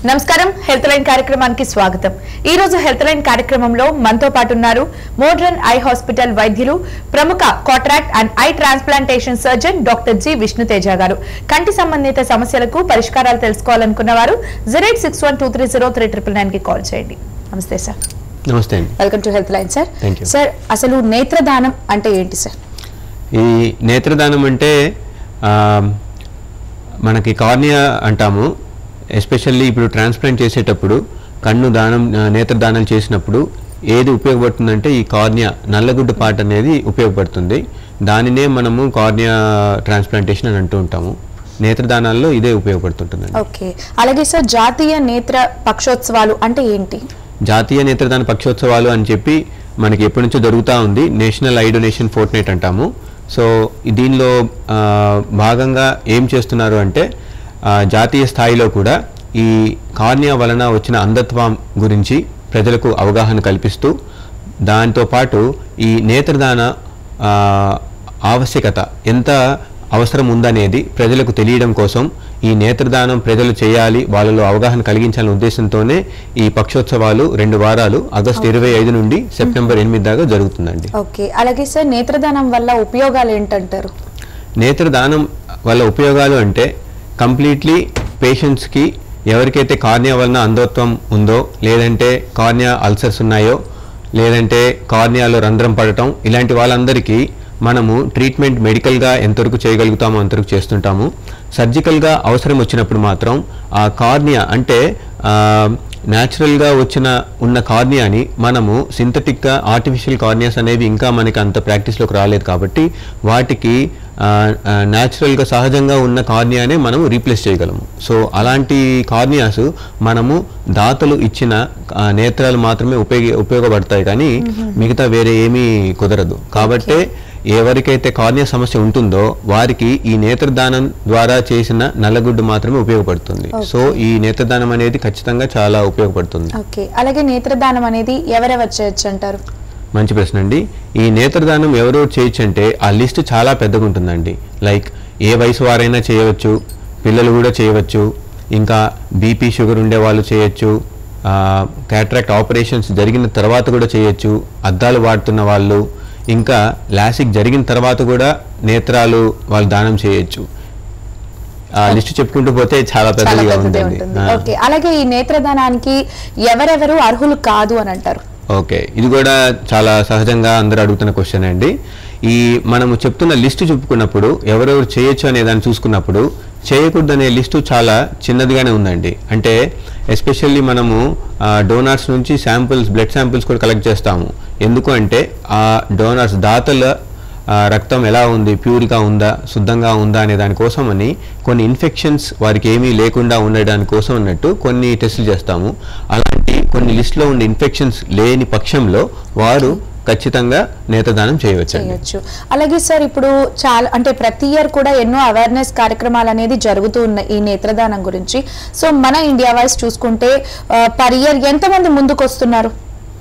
నమస్కారం health line కార్యక్రమానికి స్వాగతం ఈ రోజు హెల్త్ లైన్ కార్యక్రమంలో మనతో పాటు ఉన్నారు మోడ్రన్ ఐ హాస్పిటల్ వైద్యులు ప్రముఖ cataract and eye transplantation surgeon doctor G Vishnuteja గారు కంటి సంబంధిత సమస్యలకు పరిష్కారాలు తెలుసుకోవాలనుకున్న వారు zero eight six one two three zero three triple nine కి కాల్ చేయండి నమస్తే సార్ నమస్తే అండి welcome to health line sir Thank you. Sir అసలు నేత్రదానం అంటే ఏంటి సార్ ఈ నేత్రదానం అంటే ఆ, మనకి కార్నియా అంటాము ఎస్పెషల్లీ ఇప్పుడు ట్రాన్స్ప్లాంట్ చేసేటప్పుడు కన్ను దానం ఆ, నేత్రదానం చేసినప్పుడు ఏది ఉపయోగపడుతుందంటే ఈ కార్నియా నల్లగుడ్డ పార్ట్ అనేది ఉపయోగపడుతుంది దానినే మనము కార్నియా ట్రాన్స్ప్లాంటేషన్ అని అంటూ ఉంటాము నేత్రదానాల్లో ఇదే ఉపయోగపడుతుంటుంది ఓకే అలాగే సార్ జాతీయ నేత్ర పక్షోత్సవాలు అంటే ఏంటి జాతీయ నేత్రదాన పక్షోత్సవాలు అని చెప్పి మనకి ఎప్పటి నుంచో జరుగుతూ ఉంది national eye donation fortnight అంటాము సో ఈ దీనిలో ఆ, భాగంగా ఏం చేస్తున్నారు అంటే ఆ, జాతీయ స్థాయిలో కూడా ఈ కార్నియా వలన వచ్చిన అంధత్వం గురించి ప్రజలకు అవగాహన కల్పిస్తూ దాంతోపాటు ఈ నేత్రదాన ఆ, ఆవశ్యకత ఎంత అవసరం ఉందనేది ప్రజలకు తెలియడం కోసం ఈ నేత్రదానం ప్రజలు చేయాలి వాళ్ళలో అవగాహన కలిగించాలనే ఉద్దేశంతోనే ఈ పక్షోత్సవాలు రెండు వారాలు ఆగస్టు ఇరవై ఐదు నుండి సెప్టెంబర్ ఎనిమిది దాకా జరుగుతుందండి ఓకే అలాగే సార్ నేత్రదానం వల్ల ఉపయోగాలు ఏంటంటారు నేత్రదానం వల్ల ఉపయోగాలు అంటే కంప్లీట్లీ పేషెంట్స్కి ఎవరికైతే కార్నియా వలన అంధత్వం ఉందో లేదంటే కార్నియా అల్సర్స్ ఉన్నాయో లేదంటే కార్నియాలో రంధ్రం పడటం ఇలాంటి వాళ్ళందరికీ మనము ట్రీట్మెంట్ మెడికల్గా ఎంతవరకు చేయగలుగుతామో అంతవరకు చేస్తుంటాము సర్జికల్గా అవసరం వచ్చినప్పుడు మాత్రం ఆ కార్నియా అంటే న్యాచురల్గా వచ్చిన ఉన్న కార్నియాని మనము సింథటిక్గా ఆర్టిఫిషియల్ కార్నియాస్ అనేవి ఇంకా మనకి అంత ప్రాక్టీస్లోకి రాలేదు కాబట్టి వాటికి న్యాచురల్గా సహజంగా ఉన్న కార్నియానే మనము రీప్లేస్ చేయగలము సో అలాంటి కార్నియాస్ మనము దాతలు ఇచ్చిన ఆ, నేత్రాలు మాత్రమే ఉపయోగ ఉపయోగపడతాయి కానీ మిగతా వేరే ఏమీ కుదరదు కాబట్టే ఎవరికైతే కార్నియా సమస్య ఉంటుందో వారికి ఈ నేత్రదానం ద్వారా చేసిన నల్లగుడ్డు మాత్రమే ఉపయోగపడుతుంది సో ఈ నేత్రదానం అనేది ఖచ్చితంగా చాలా ఉపయోగపడుతుంది ఓకే అలాగే నేత్రదానం అనేది ఎవరెవరు చేయొచ్చు అంటారు మంచి ప్రశ్న అండి ఈ నేత్రదానం ఎవరో చేయొచ్చు అంటే ఆ లిస్ట్ చాలా పెద్దగా ఉంటుందండి లైక్ ఏ వయసు వారైనా చేయవచ్చు పిల్లలు కూడా చేయవచ్చు ఇంకా బీపీ షుగర్ ఉండే వాళ్ళు చేయొచ్చు క్యాట్రాక్ట్ ఆపరేషన్స్ జరిగిన తర్వాత కూడా చేయొచ్చు అద్దాలు వాడుతున్న వాళ్ళు ఇంకా లాసిక్ జరిగిన తర్వాత కూడా నేత్రాలు వాళ్ళు దానం చేయొచ్చు ఆ లిస్ట్ చెప్పుకుంటూ పోతే చాలా చాలా పెద్దదిగా పెద్దదే ఉంటుంది ఉంటుంది ఆ. ఓకే అలాగే ఈ నేత్రదానానికి ఎవరెవరు అర్హులు కాదు అని అంటారు ఓకే ఇది కూడా చాలా సహజంగా అందరూ అడుగుతున్న క్వశ్చన్ అండి ఈ మనము చెప్తున్న లిస్టు చెప్పుకున్నప్పుడు ఎవరెవరు చేయొచ్చు అనే దాన్ని చూసుకున్నప్పుడు చేయకూడదు అనే లిస్టు చాలా చిన్నదిగానే ఉందండి అంటే ఎస్పెషల్లీ మనము డోనార్స్ నుంచి శాంపిల్స్ బ్లడ్ శాంపిల్స్ కూడా కలెక్ట్ చేస్తాము ఎందుకు అంటే ఆ డోనార్స్ దాతల ఆ, రక్తం ఎలా ఉంది ప్యూర్గా ఉందా శుద్ధంగా ఉందా అనే దానికోసమని కొన్ని ఇన్ఫెక్షన్స్ వారికి ఏమీ లేకుండా ఉండడానికి కోసం అన్నట్టు కొన్ని టెస్టులు చేస్తాము అలాంటి కొన్ని లిస్ట్లో ఉండే ఇన్ఫెక్షన్స్ లేని పక్షంలో వారు ఖచ్చితంగా నేత్రదానం చేయవచ్చండి చేయొచ్చు అలాగే సార్ ఇప్పుడు చాలా అంటే ప్రతి ఇయర్ కూడా ఎన్నో అవేర్నెస్ కార్యక్రమాలు అనేది జరుగుతూ ఉన్నాయి ఈ నేత్రదానం గురించి సో మన ఇండియా వైజ్ చూసుకుంటే పర్ ఇయర్ ఎంతమంది ముందుకు వస్తున్నారు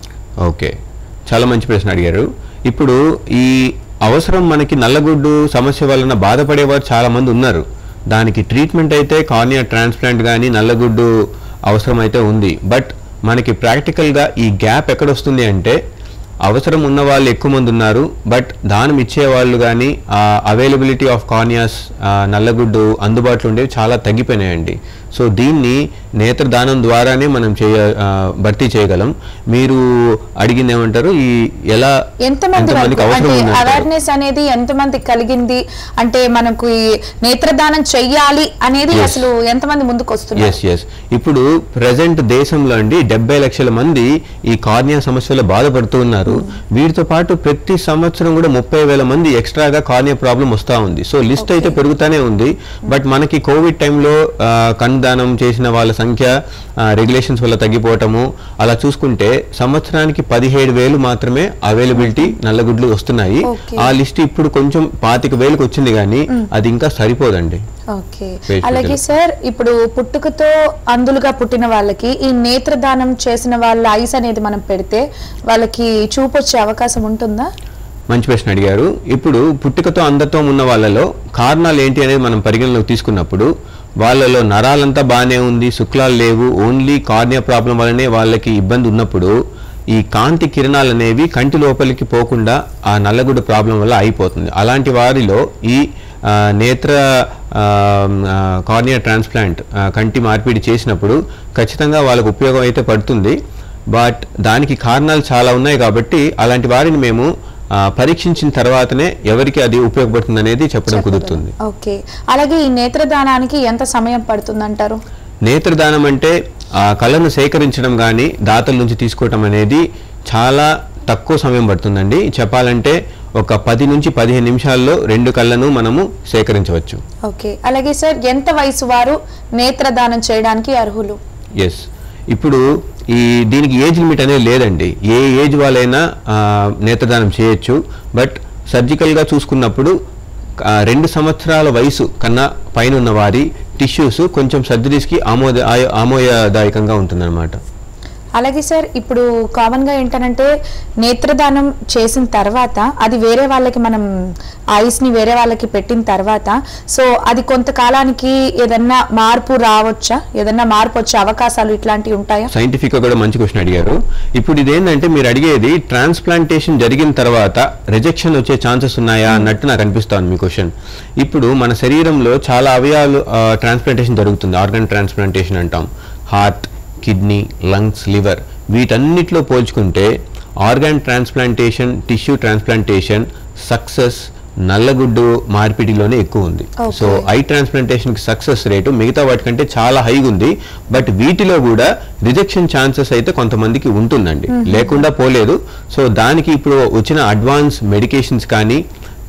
ఓకే చాలా మంచి ప్రశ్న అడిగారు ఇప్పుడు ఈ అవసరం మనకి నల్లగుడ్డు సమస్య వలన బాధపడేవారు చాలా మంది ఉన్నారు దానికి ట్రీట్మెంట్ అయితే కార్నియా ట్రాన్స్ప్లాంట్ కానీ నల్లగుడ్డు అవసరం అయితే ఉంది బట్ మనకి ప్రాక్టికల్గా ఈ గ్యాప్ ఎక్కడ వస్తుంది అంటే అవసరం ఉన్న వాళ్ళు ఎక్కువ మంది ఉన్నారు బట్ దానం ఇచ్చే వాళ్ళు కానీ అవైలబిలిటీ ఆఫ్ కార్నియాస్ నల్లగుడ్డు అందుబాటులో ఉండేవి చాలా తగ్గిపోయినాయండి సో దీన్ని నేత్రదానం ద్వారానే మనం చేయ ఆ, భర్తీ చేయగలం మీరు అడిగింది ఏమంటారు ఈ ఎలా ఎంతమంది ఎంతమందికి వరకు అవసరం అంటే ఉంది అంటారు? అవేర్నెస్ అనేది ఎంతమంది కలిగింది అంటే మనకు ఈ నేత్రదానం చెయ్యాలి అనేది Yes. అసలు ఎంతమంది ముందుకు వస్తున్నారు ఎస్ ఎస్ ఇప్పుడు ప్రజెంట్ దేశంలో అండి డెబ్బై లక్షల మంది ఈ కార్నియా సమస్యలో బాధపడుతూ ఉన్నారు వీటితో పాటు ప్రతి సంవత్సరం కూడా ముప్పై వేల మంది ఎక్స్ట్రాగా కార్నియా ప్రాబ్లం వస్తూ ఉంది సో లిస్ట్ అయితే పెరుగుతానే ఉంది బట్ మనకి కోవిడ్ టైంలో కన్నుదానం చేసిన వాళ్ళ సంఖ్య రెగ్యులేషన్స్ వల్ల తగ్గిపోవటము అలా చూసుకుంటే సంవత్సరానికి పదిహేడు వేలు మాత్రమే అవైలబిలిటీ నల్లగుడ్లు వస్తున్నాయి Okay. ఆ లిస్ట్ ఇప్పుడు కొంచెం పాతిక వేలకు వచ్చింది కానీ అది ఇంకా సరిపోదండి ఓకే Patient అలాగే లు. సార్ ఇప్పుడు పుట్టుకతో అందులుగా పుట్టిన వాళ్ళకి ఈ నేత్రదానం చేసిన వాళ్ళ ఐస్ అనేది మనం పెడితే వాళ్ళకి చూపు వచ్చే అవకాశం ఉంటుందా మంచి ప్రశ్న అడిగారు ఇప్పుడు పుట్టుకతో అంధత్వం ఉన్న వాళ్ళలో కారణాలు ఏంటి అనేది మనం పరిగణలోకి తీసుకున్నప్పుడు వాళ్ళలో నరాలంతా బాగానే ఉంది శుక్లాలు లేవు ఓన్లీ కార్నియా ప్రాబ్లం వల్లనే వాళ్ళకి ఇబ్బంది ఉన్నప్పుడు ఈ కాంతి కిరణాలు అనేవి కంటి లోపలికి పోకుండా ఆ నల్లగుడ్డు ప్రాబ్లం వల్ల అయిపోతుంది అలాంటి వారిలో ఈ ఆ, నేత్ర కార్నియా ట్రాన్స్ప్లాంట్ ఆ, కంటి మార్పిడి చేసినప్పుడు ఖచ్చితంగా వాళ్ళకు ఉపయోగం అయితే పడుతుంది బట్ దానికి కారణాలు చాలా ఉన్నాయి కాబట్టి అలాంటి వారిని మేము ఆ, పరీక్షించిన తర్వాతనే ఎవరికి అది ఉపయోగపడుతుంది అనేది చెప్పడం కుదురుతుంది ఓకే అలాగే ఈ నేత్రదానానికి ఎంత సమయం పడుతుందంటారు నేత్రదానం అంటే ఆ కళ్ళను సేకరించడం కానీ దాతల నుంచి తీసుకోవటం అనేది చాలా తక్కువ సమయం పడుతుందండి చెప్పాలంటే ఒక పది నుంచి పదిహేను నిమిషాల్లో రెండు కళ్ళను మనము సేకరించవచ్చు ఓకే అలాగే సార్ ఎంత వయసు వారు నేత్రదానం చేయడానికి అర్హులు ఎస్ ఇప్పుడు ఈ దీనికి ఏజ్ లిమిట్ అనేది లేదండి ఏ ఏజ్ వాళ్ళైనా ఆ, నేత్రదానం చేయొచ్చు బట్ సర్జికల్గా చూసుకున్నప్పుడు ఆ, రెండు సంవత్సరాల వయసు కన్నా పైన ఉన్న వారి టిష్యూస్ కొంచెం సర్జరీస్కి ఆమోద ఆయ- ఆమోదదాయకంగా ఉంటుందన్నమాట అలాగే సార్ ఇప్పుడు కామన్గా ఏంటంటే నేత్రదానం చేసిన తర్వాత అది వేరే వాళ్ళకి మనం ఐస్ని వేరే వాళ్ళకి పెట్టిన తర్వాత సో అది కొంతకాలానికి ఏదన్నా మార్పు రావచ్చా ఏదన్నా మార్పు వచ్చే అవకాశాలు ఇట్లాంటివి ఉంటాయా సైంటిఫిక్ గా కూడా మంచి క్వశ్చన్ అడిగారు ఇప్పుడు ఇదేంటంటే మీరు అడిగేది ట్రాన్స్ప్లాంటేషన్ జరిగిన తర్వాత రిజెక్షన్ వచ్చే ఛాన్సెస్ ఉన్నాయా అన్నట్టు నాకు అనిపిస్తాను మీ క్వశ్చన్ ఇప్పుడు మన శరీరంలో చాలా అవయవాలు ట్రాన్స్ప్లాంటేషన్ జరుగుతుంది ఆర్గన్ ట్రాన్స్ప్లాంటేషన్ అంటాం హార్ట్ కిడ్నీ లంగ్స్ లివర్ వీటన్నిటిలో పోల్చుకుంటే organ transplantation tissue transplantation success నల్లగుడ్డు మార్పిడిలోనే ఎక్కువ ఉంది Okay. సో ఐ ట్రాన్స్ప్లాంటేషన్ కి సక్సెస్ రేటు మిగతా వాటికంటే చాలా హైగా ఉంది బట్ వీటిలో కూడా రిజెక్షన్ ఛాన్సెస్ అయితే కొంతమందికి ఉంటుందండి లేకుండా పోలేదు సో దానికి ఇప్పుడు వచ్చిన అడ్వాన్స్ మెడికేషన్స్ కానీ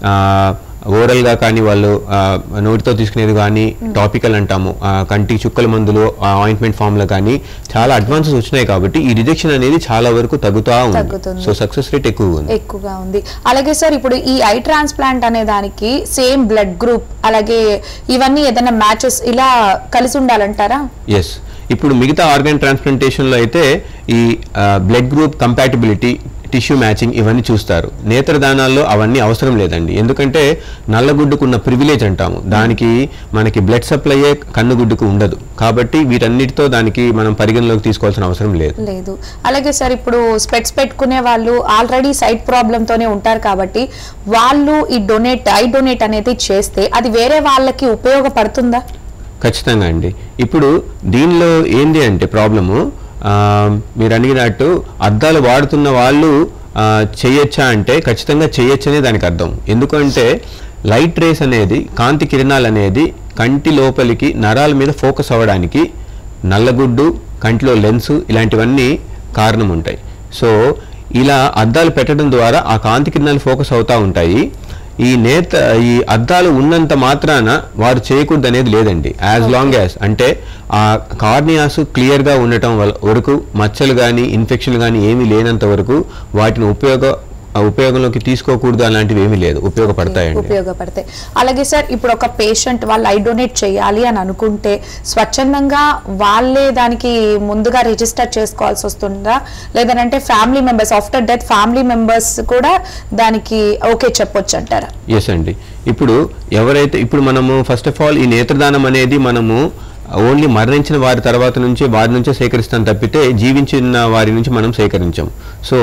ఓరల్ గా కానీ వాళ్ళు ఆ, నోటితో తీసుకునేది కానీ టాపికల్ అంటాము ఆ, కంటి చుక్కల మందులు ఆయింట్మెంట్ ఫామ్ లో కానీ చాలా అడ్వాన్సెస్ వచ్చినాయి కాబట్టి ఈ రిజెక్షన్ అనేది చాలా వరకు తగ్గుతా ఉంది తగ్గుతుంది. సో సక్సెస్ రేట్ ఎక్కువ ఉంది ఎక్కువగా ఉంది అలాగే సార్ ఇప్పుడు ఈ ఐ ట్రాన్స్ప్లాంట్ అనే దానికి సేమ్ బ్లడ్ గ్రూప్ అలాగే ఇవన్నీ ఏదైనా మ్యాచెస్ ఇలా కలిసి ఉండాలంటారా ఎస్ ఇప్పుడు మిగతా ఆర్గాన్ ట్రాన్స్ప్లాంటేషన్లో అయితే ఈ blood group compatibility tissue matching ఇవన్నీ చూస్తారు నేత్రదానాల్లో అవన్నీ అవసరం లేదండి ఎందుకంటే నల్లగుడ్డుకున్న ప్రివిలేజ్ అంటాము దానికి మనకి బ్లడ్ సప్లైయే కన్నుగుడ్డుకు ఉండదు కాబట్టి వీటన్నిటితో దానికి మనం పరిగణలోకి తీసుకోవాల్సిన అవసరం లేదు లేదు అలాగే సార్ ఇప్పుడు స్పెక్స్ పెట్టుకునే వాళ్ళు ఆల్రెడీ సైట్ ప్రాబ్లమ్ తోనే ఉంటారు కాబట్టి వాళ్ళు ఈ డొనేట్ ఐ డొనేట్ అనేది చేస్తే అది వేరే వాళ్ళకి ఉపయోగపడుతుందా ఖచ్చితంగా అండి ఇప్పుడు దీనిలో ఏంటి అంటే ప్రాబ్లము ఆ, మీరు అడిగినట్టు అద్దాలు వాడుతున్న వాళ్ళు ఆ, చేయొచ్చా అంటే ఖచ్చితంగా చేయొచ్చనే దానికి అర్థం ఎందుకంటే లైట్ రేస్ అనేది కాంతి కిరణాలు అనేది కంటి లోపలికి నరాల మీద ఫోకస్ అవ్వడానికి నల్లగుడ్డు కంటిలో లెన్స్ ఇలాంటివన్నీ కారణం ఉంటాయి సో ఇలా అద్దాలు పెట్టడం ద్వారా ఆ కాంతి కిరణాలు ఫోకస్ అవుతూ ఉంటాయి ఈ నేత ఈ అద్దాలు ఉన్నంత మాత్రాన వారు చేయకూడదు అనేది లేదండి యాజ్ లాంగ్ యాజ్ అంటే ఆ కార్నియాస్ క్లియర్గా ఉండటం వల్ల వరకు మచ్చలు కానీ ఇన్ఫెక్షన్ కానీ ఏమీ లేనంత వరకు వాటిని ఉపయోగ ఆ ఉపయోగంలోకి తీసుకోకూడదు అలాంటివి ఏమీ లేదు ఉపయోగపడతాయండి ఉపయోగపడతాయి అలాగే సార్ ఇప్పుడు ఒక పేషెంట్ వాళ్ళు ఐ డొనేట్ చేయాలి అని అనుకుంటే స్వచ్ఛందంగా వాళ్ళే దానికి ముందుగా రిజిస్టర్ చేసుకోవాల్సి వస్తుందా లేదంటే family members after death family members కూడా దానికి ఓకే చెప్పొచ్చు అంటారా ఎస్ అండి ఇప్పుడు ఎవరైతే ఇప్పుడు మనము ఫస్ట్ ఆఫ్ ఆల్ ఈ నేత్రదానం అనేది మనము ఓన్లీ మరణించిన వారి తర్వాత నుంచి వారి నుంచే సేకరిస్తాం తప్పితే జీవించిన వారి నుంచి మనం సేకరించాం సో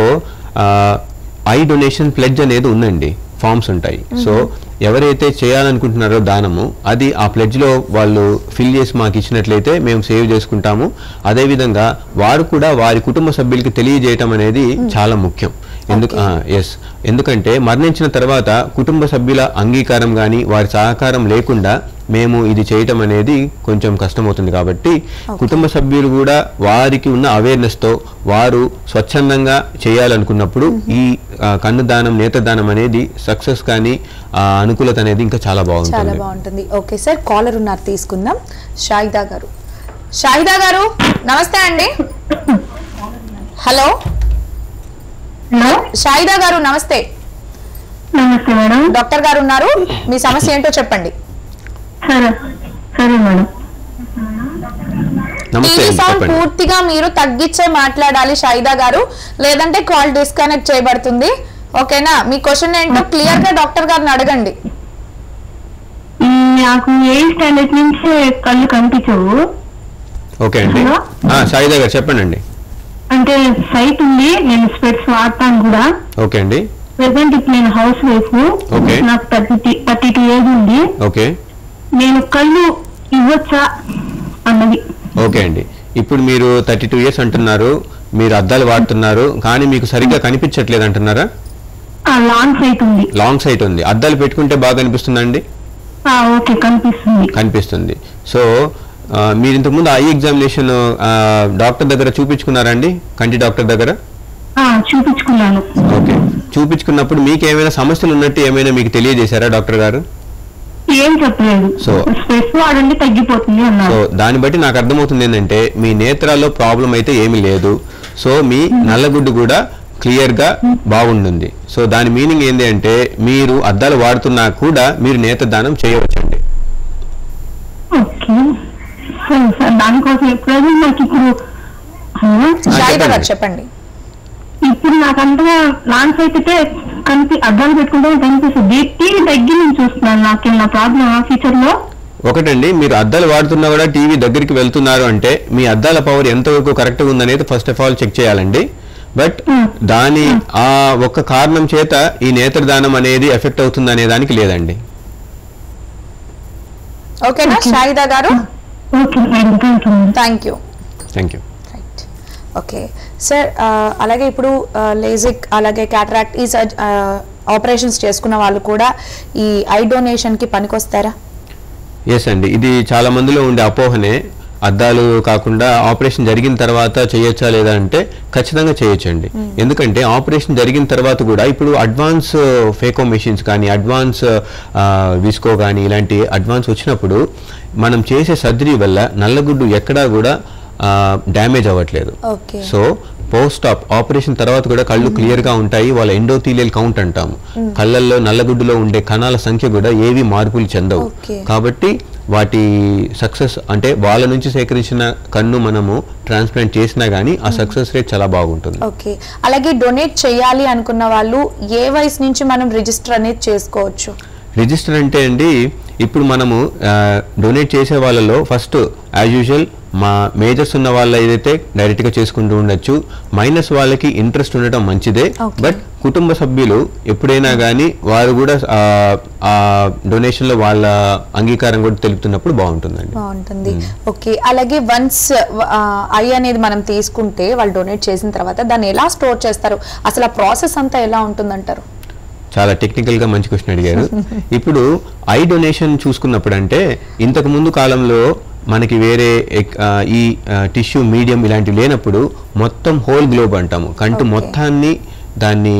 ఐ డొనేషన్ ప్లెడ్జ్ అనేది ఉందండి ఫామ్స్ ఉంటాయి సో ఎవరైతే చేయాలనుకుంటున్నారో దానము అది ఆ ప్లెడ్జ్లో వాళ్ళు ఫిల్ చేసి మాకు ఇచ్చినట్లయితే మేము సేవ్ చేసుకుంటాము అదేవిధంగా వారు కూడా వారి కుటుంబ సభ్యులకి తెలియజేయటం అనేది చాలా ముఖ్యం ఎందుకు ఎస్ ఎందుకంటే మరణించిన తర్వాత కుటుంబ సభ్యుల అంగీకారం కానీ వారి సహకారం లేకుండా మేము ఇది చేయటం అనేది కొంచెం కష్టమవుతుంది కాబట్టి కుటుంబ సభ్యులు కూడా వారికి ఉన్న అవేర్నెస్తో వారు స్వచ్ఛందంగా చేయాలనుకున్నప్పుడు ఈ ఆ, కన్ను దానం నేత్రదానం అనేది సక్సెస్ కానీ ఆ అనుకూలత అనేది ఇంకా చాలా చాలా బాగుంటుంది బాగుంటుంది ఓకే సార్ కాలర్ ఉన్నారు తీసుకుందాం షాహిదా గారు షాహిదా గారు నమస్తే అండి హలో హలో షాహిదా గారు నమస్తే నమస్తే మేడం డాక్టర్ గారు ఉన్నారు మీ సమస్య ఏంటో చెప్పండి సరే సరే మేడం నమస్తే టీవీ అండి, సౌండ్ చెప్పండి పూర్తిగా మీరు తగ్గించే మాట్లాడాలి షాయిదా గారు లేదంటే కాల్ డిస్కనెక్ట్ చేయబడుతుంది ఓకేనా మీ క్వశ్చన్ ఏంటో క్లియర్ గా డాక్టర్ గారిని అడగండి ఈ నాకు ఎయిత్ స్టాండర్డ్ నుంచే కళ్ళు కనిపించవు ఓకే అండి హలో? ఆ, సాయిదా గారు చెప్పండి అండి అంటే సైట్ ఉంది నేను స్పెట్స్ వాడతాను కూడా ఓకే అండి ప్రెసెంట్ ఇప్పుడు నేను హౌస్ వైఫ్ Okay. నాకు థర్టీ థర్టీ టూ ఏజ్ ఉంది ఓకే నేను కళ్ళు ఇవ్వచ్చా అన్నది ఓకే అండి ఇప్పుడు మీరు థర్టీ టూ ఇయర్స్ అంటున్నారు మీరు అద్దాలు వాడుతున్నారు కానీ మీకు సరిగ్గా కనిపించట్లేదు అంటున్నారా ఆ, లాంగ్ సైట్ ఉంది లాంగ్ సైట్ ఉంది అద్దాలు పెట్టుకుంటే బాగా అనిపిస్తుందండి ఆ, ఓకే కనిపిస్తుంది కనిపిస్తుంది సో ఆ, మీరు ఇంతకుముందు ఐ ఎగ్జామినేషన్ ఆ, డాక్టర్ దగ్గర చూపించుకున్నారా అండి కంటి డాక్టర్ దగ్గర ఆ, చూపించుకున్నాను ఓకే చూపించుకున్నప్పుడు మీకు ఏమైనా సమస్యలు ఉన్నట్టు ఏమైనా మీకు తెలియజేశారా డాక్టర్ గారు ఏం చెప్పలేదు So- స్ట్రెస్ వాడండి తగ్గిపోతుంది సో అన్నారు దాన్ని బట్టి నాకు అర్థమవుతుంది ఏంటంటే మీ నేత్రాల్లో ప్రాబ్లం అయితే ఏమీ లేదు సో మీ నల్లగుడ్డు కూడా క్లియర్గా బాగుంటుంది సో దాని మీనింగ్ ఏంటి అంటే మీరు అద్దాలు వాడుతున్నా కూడా మీరు నేత్రదానం చేయవచ్చండి ఓకే సరే సార్ దానికోసం ఎప్పుడైనా నాకు ఇప్పుడు హలో? షాయిదా గారు చెప్పండి. చెప్పండి ఇప్పుడు నాకు అంతగా లాంగ్ సైట్ అయితే కనిపి అద్దాలు పెట్టుకుంటే కనిపిస్తుంది టీవీ దగ్గర నుంచి చూస్తున్నాను నాకు నా ప్రాబ్లం ఆ ఫ్యూచర్ లో ఒకటండి మీరు అద్దాలు వాడుతున్నా కూడా టీవీ దగ్గరికి వెళ్తున్నారు అంటే మీ అద్దాల పవర్ ఎంతవరకు కరెక్ట్గా ఉందనేది ఫస్ట్ ఆఫ్ ఆల్ చెక్ చేయాలండి బట్ Hmm. దాని ఆ ఒక్క కారణం చేత ఈ నేత్రదానం అనేది ఎఫెక్ట్ అవుతుంది అనే దానికి లేదండి ఓకేనా Okay. షాయిదా గారు okay madam thank you thank you thank you right okay sir అలాగే ఇప్పుడు లేజిక్ అలాగే క్యాటరాక్ట్ ఈ సర్జ్ ఆపరేషన్స్ చేసుకున్న వాళ్ళు కూడా ఈ ఐ డొనేషన్కి పనికొస్తారా ఎస్ అండి ఇది చాలా మందిలో ఉండే అపోహనే అద్దాలు కాకుండా ఆపరేషన్ జరిగిన తర్వాత చేయొచ్చా లేదా అంటే ఖచ్చితంగా చేయొచ్చండి ఎందుకంటే ఆపరేషన్ జరిగిన తర్వాత కూడా ఇప్పుడు అడ్వాన్స్ ఫేకో మెషిన్స్ కానీ అడ్వాన్స్ విస్కో కానీ ఇలాంటి అడ్వాన్స్ వచ్చినప్పుడు మనం చేసే సర్జరీ వల్ల నల్లగుడ్డు ఎక్కడా కూడా డ్యామేజ్ అవ్వట్లేదు okay so post op operation తర్వాత కూడా కళ్ళు క్లియర్ గా ఉంటాయి వాళ్ళ ఎండోథీలియల్ కౌంట్ అంటాము కళ్ళల్లో నల్లగుడ్డులో ఉండే కణాల సంఖ్య కూడా ఏవి మార్పులు చెందవు Okay. కాబట్టి వాటి సక్సెస్ అంటే వాళ్ళ నుంచి సేకరించిన కన్ను మనము ట్రాన్స్ప్లాంట్ చేసినా గానీ ఆ సక్సెస్ రేట్ చాలా బాగుంటుంది ఓకే అలాగే డొనేట్ చేయాలి అనుకున్న వాళ్ళు ఏ వయసు నుంచి మనం రిజిస్టర్ అనేది చేసుకోవచ్చు రిజిస్టర్ అంటే అండి ఇప్పుడు మనము డొనేట్ చేసే వాళ్ళలో ఫస్ట్ యాజ్ యూజువల్ మా మేజర్స్ ఉన్న వాళ్ళు ఏదైతే డైరెక్ట్గా చేసుకుంటూ ఉండొచ్చు మైనస్ వాళ్ళకి ఇంట్రెస్ట్ ఉండటం మంచిదే Okay. బట్ కుటుంబ సభ్యులు ఎప్పుడైనా కానీ వారు కూడా ఆ, ఆ డొనేషన్లో వాళ్ళ అంగీకారం కూడా తెలుపుతున్నప్పుడు బాగుంటుందండి బాగుంటుంది ఓకే అలాగే వన్స్ ఐ అనేది మనం తీసుకుంటే వాళ్ళు డొనేట్ చేసిన తర్వాత దాన్ని ఎలా స్టోర్ చేస్తారు అసలు ఆ ప్రాసెస్ అంతా ఎలా ఉంటుందంటారు చాలా టెక్నికల్ గా మంచి క్వశ్చన్ అడిగారు ఇప్పుడు ఐ డొనేషన్ చూసుకున్నప్పుడు అంటే ఇంతకు ముందు కాలంలో మనకి వేరే ఎక్- ఆ, ఈ టిష్యూ మీడియం ఇలాంటివి లేనప్పుడు మొత్తం హోల్ గ్లోబ్ అంటాము కంటు Okay. మొత్తాన్ని దాన్ని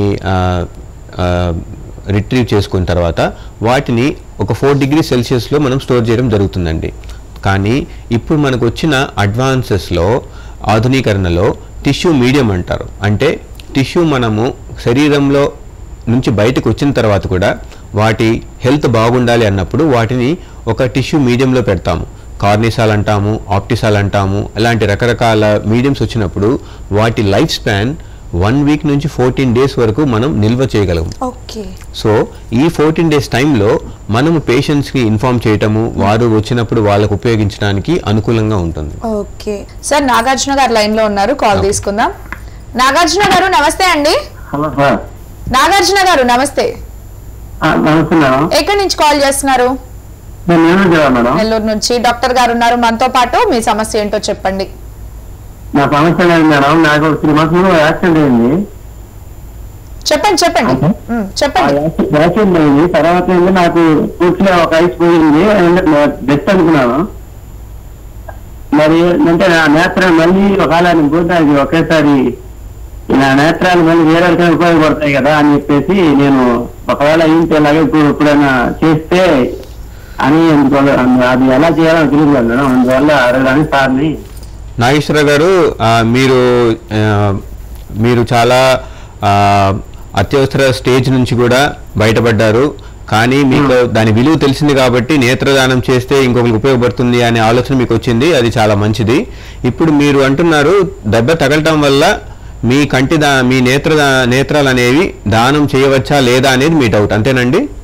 రిట్రీవ్ చేసుకున్న తర్వాత వాటిని ఒక ఫోర్ డిగ్రీ సెల్సియస్లో మనం స్టోర్ చేయడం జరుగుతుందండి కానీ ఇప్పుడు మనకు వచ్చిన అడ్వాన్సెస్లో ఆధునీకరణలో టిష్యూ మీడియం అంటారు అంటే టిష్యూ మనము శరీరంలో నుంచి బయటకు వచ్చిన తర్వాత కూడా వాటి హెల్త్ బాగుండాలి అన్నప్పుడు వాటిని ఒక టిష్యూ మీడియంలో పెడతాము కార్నిసాల్ అంటాము ఆప్టిసాల్ అంటాము అలాంటి రకరకాల మీడియంస్ వచ్చినప్పుడు వాటి లైఫ్ స్పాన్ వన్ వీక్ నుంచి ఫోర్టీన్ డేస్ వరకు మనం నిల్వ చేయగలము ఓకే సో ఈ ఫోర్టీన్ డేస్ టైంలో మనము పేషెంట్స్కి ఇన్ఫామ్ చేయటము వారు వచ్చినప్పుడు వాళ్ళకు ఉపయోగించడానికి అనుకూలంగా ఉంటుంది ఓకే సార్ నాగార్జున గారు లైన్ లో ఉన్నారు కాల్ తీసుకుందాం నాగార్జున గారు నమస్తే అండి హలో సార్ నాగార్జున గారు నమస్తే నమస్తే మేడం ఎక్కడి నుంచి కాల్ చేస్తున్నారు నేను ఏమీ చేయాలి మేడం నెల్లూరు నుంచి డాక్టర్ గారు ఉన్నారు మనతో పాటు మీ సమస్య ఏంటో చెప్పండి నా సమస్య లేదు మేడం నాకు త్రీ మంత్స్ యాక్సిడెంట్ అయింది చెప్పండి చెప్పండి ఉమ్, ఆ చెప్పండి యాక్సి- యాక్సిడెంట్ అయింది తర్వాత ఏంటి నాకు పూర్తిగా ఒక ఐస్ పోయింది డెత్ అనుకున్నాను మరి అంటే నా నేత్రం మళ్ళీ ఒకవేళ నేను పోతే అది ఒకేసారి నా నేత్రాలు మళ్ళీ వేరే వాళ్ళకైనా ఉపయోగపడతాయి కదా అని చెప్పేసి నేను ఒకవేళ అయింటే ఇలాగే ఇప్పుడు ఎప్పుడైనా చేస్తే అని అందువల్ల అది ఎలా చేయాలో నాకు తెలియదు కదా మేడం అందువల్ల అడగడానికి సార్ని నాగేశ్వర గారు ఆ, మీరు ఆ, మీరు చాలా ఆ, అత్యవసర స్టేజ్ నుంచి కూడా బయటపడ్డారు కానీ మీకు దాని విలువ తెలిసింది కాబట్టి నేత్రదానం చేస్తే ఇంకొకరికి ఉపయోగపడుతుంది అనే ఆలోచన మీకు వచ్చింది అది చాలా మంచిది ఇప్పుడు మీరు అంటున్నారు దెబ్బ తగలటం వల్ల మీ కంటి దా మీ నేత్ర నేత్రాలు అనేవి దానం చేయవచ్చా లేదా అనేది మీ డౌట్ అంతేనండి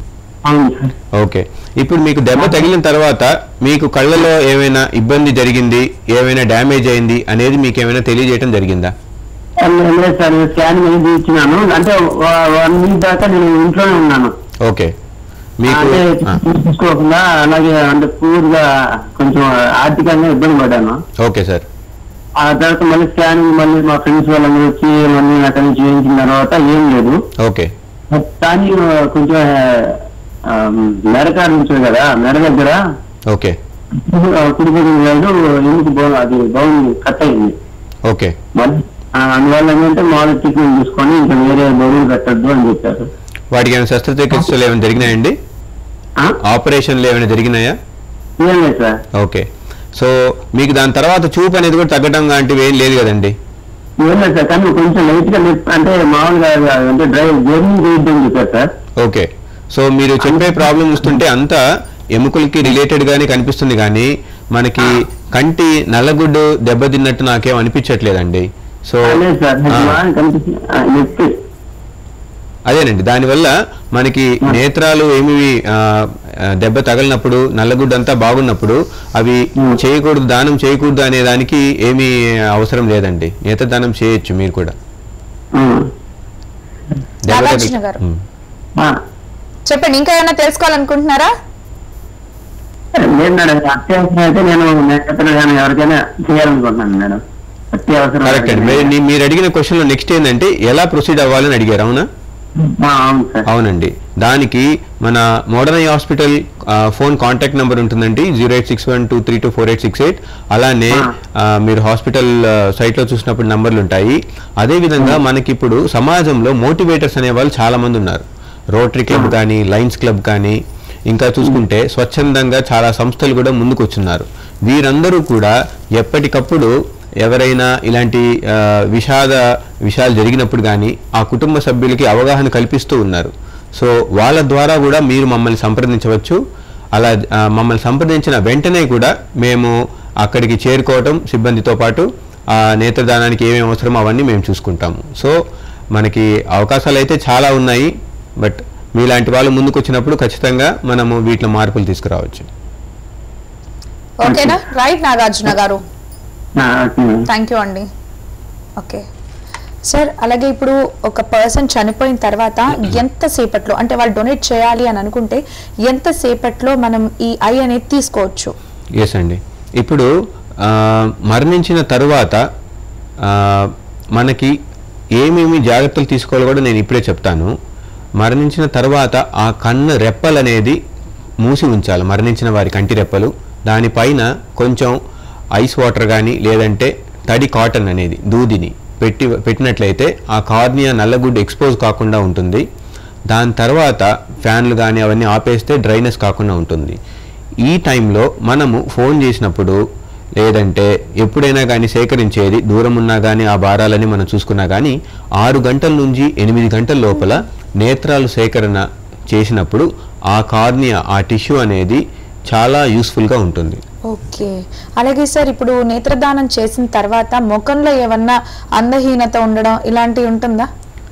అవును సార్ ఓకే ఇప్పుడు మీకు దెబ్బ తగిలిన తర్వాత మీకు కళ్ళలో ఏమైనా ఇబ్బంది జరిగింది ఏమైనా డ్యామేజ్ అయింది అనేది మీకు ఏమైనా తెలియజేయడం జరిగిందా లేదు సార్ స్కానింగ్ అనేది ఇచ్చినాను అంటే వన్ వీక్ దాకా నేను ఇంట్లోనే ఉన్నాను ఓకే మీకు అంటే ఆ, తీసుకోకుండా అలాగే అంటే పూర్గా కొంచెం ఆర్థికంగా ఇబ్బంది పడ్డాను ఓకే సార్ ఆ తర్వాత మళ్ళీ స్కానింగ్ మళ్ళీ మా ఫ్రెండ్స్ వాళ్ళందరూ వచ్చి మళ్ళీ అక్కడి నుంచి చేయించిన తర్వాత ఏం లేదు ఓకే కానీ కొంచెం ఆ, మెడకాడ నుంచి కదా మెడ దగ్గర ఓకే కుడిపోయిన లేదు ఎందుకు బో- అది బౌన్ కట్ అయింది ఓకే మళ్ళీ ఆ, అందువల్ల ఏంటంటే మామూలు ట్రీట్మెంట్ తీసుకొని ఇంకా వేరే బౌన్ కట్టద్దు అని చెప్పారు వాటికి ఏమైనా శస్త్రచికిత్సలు ఏమైనా జరిగినాయండి ఆ? ఆపరేషన్లు ఏమైనా జరిగినాయా ఏం లేదు సార్ ఓకే సో మీకు దాని తర్వాత చూపు అనేది కూడా తగ్గడం లాంటివి ఏం లేదు కదండి ఏం లేదు సార్ కానీ కొంచెం లైట్ గా నొప్పి అంటే మామూలుగా అంటే డ్రైవ్ జర్నీ చేయొద్దని చెప్పారు సార్ ఓకే సో మీరు చెప్పే ప్రాబ్లం చూస్తుంటే అంతా ఎముకలకి రిలేటెడ్ గానే కనిపిస్తుంది కానీ మనకి కంటి నల్లగుడ్డు దెబ్బతిన్నట్టు నాకేం అనిపించట్లేదండి సో లేదు సార్ నాకు ఆ, బాగా కనిపిస్తుంది ఆ, నొప్పి అదేనండి దానివల్ల మనకి నేత్రాలు ఏమి ఆ, ఆ, దెబ్బ తగిలినప్పుడు నల్లగుడ్డు అంతా బాగున్నప్పుడు అవి Hmm. చేయకూడదు దానం చేయకూడదు అనే దానికి ఏమీ అవసరం లేదండి నేత్రదానం చేయొచ్చు మీరు కూడా ఆ. దెబ్బ తగిలి- నాగార్జున గారు. Hmm. ఆ. చెప్పండి ఇంకా ఏమైనా తెలుసుకోవాలనుకుంటున్నారా లేదు మేడం అత్యవసరం అయితే నేను నేతలు ఎవరికైనా చేయాలనుకుంటున్నాను మేడం అత్యవసరం కరెక్ట్ అండి మీరు- నీ- మీరు అడిగిన క్వశ్చన్ లో నెక్స్ట్ ఏంటంటే ఎలా ప్రొసీడ్ అవ్వాలని అడిగారు అవునా ఆ, అవును సార్ అవునండి దానికి మన మోడర్న్ ఐ హాస్పిటల్ ఆ, ఫోన్ కాంటాక్ట్ నెంబర్ ఉంటుందండి zero eight six one two three two four eight six eight అలానే ఆ. ఆ, మీరు హాస్పిటల్ ఆ, సైట్లో చూసినప్పుడు నంబర్లు ఉంటాయి అదేవిధంగా మనకి ఇప్పుడు సమాజంలో మోటివేటర్స్ అనే వాళ్ళు చాలా మంది ఉన్నారు రోటరీ క్లబ్ కానీ లయన్స్ క్లబ్ కానీ ఇంకా చూసుకుంటే స్వచ్ఛందంగా చాలా సంస్థలు కూడా ముందుకు వచ్చున్నారు వీరందరూ కూడా ఎప్పటికప్పుడు ఎవరైనా ఇలాంటి ఆ, విషాద విషయాలు జరిగినప్పుడు కానీ ఆ కుటుంబ సభ్యులకి అవగాహన కల్పిస్తూ ఉన్నారు సో వాళ్ళ ద్వారా కూడా మీరు మమ్మల్ని సంప్రదించవచ్చు అలా ఆ, మమ్మల్ని సంప్రదించిన వెంటనే కూడా మేము అక్కడికి చేరుకోవటం సిబ్బందితో పాటు ఆ నేత్రదానానికి ఏమేమి అవసరమో అవన్నీ మేము చూసుకుంటాము సో మనకి అవకాశాలు అయితే చాలా ఉన్నాయి బట్ మీలాంటి వాళ్ళు ముందుకు వచ్చినప్పుడు ఖచ్చితంగా మనము వీటిలో మార్పులు తీసుకురావచ్చు ఓకేనా రైట్ నాగార్జున గారు ఆ, ఓకే మేడం. థ్యాంక్ యూ అండి ఓకే సార్ అలాగే ఇప్పుడు ఒక పర్సన్ చనిపోయిన తర్వాత ఎంత సేపట్లో అంటే వాళ్ళు డొనేట్ చేయాలి అని అనుకుంటే ఎంత సేపట్లో మనం ఈ ఐ అనేది తీసుకోవచ్చు ఎస్ అండి ఇప్పుడు ఆ, మరణించిన తరువాత ఆ, మనకి ఏమేమి జాగ్రత్తలు తీసుకోవాలో కూడా నేను ఇప్పుడే చెప్తాను మరణించిన తర్వాత ఆ కన్ను రెప్పలు అనేది మూసి ఉంచాలి మరణించిన వారి కంటి రెప్పలు దానిపైన కొంచెం ఐస్ వాటర్ కానీ లేదంటే తడి కాటన్ అనేది దూదిని పెట్టి పెట్టినట్లయితే ఆ కార్నియా నల్లగుడ్డు ఎక్స్పోజ్ కాకుండా ఉంటుంది దాని తర్వాత ఫ్యాన్లు కానీ అవన్నీ ఆపేస్తే డ్రైనెస్ కాకుండా ఉంటుంది ఈ టైంలో మనము ఫోన్ చేసినప్పుడు లేదంటే ఎప్పుడైనా కానీ సేకరించేది దూరం ఉన్నా కానీ ఆ భారాలని మనం చూసుకున్నా కానీ ఆరు గంటల నుంచి ఎనిమిది గంటల లోపల నేత్రాలు సేకరణ చేసినప్పుడు ఆ కార్నియా ఆ టిష్యూ అనేది చాలా యూస్ఫుల్గా ఉంటుంది ఓకే అలాగే సార్ ఇప్పుడు నేత్రదానం చేసిన తర్వాత ముఖంలో ఏమన్నా అందహీనత ఉండడం ఇలాంటివి ఉంటుందా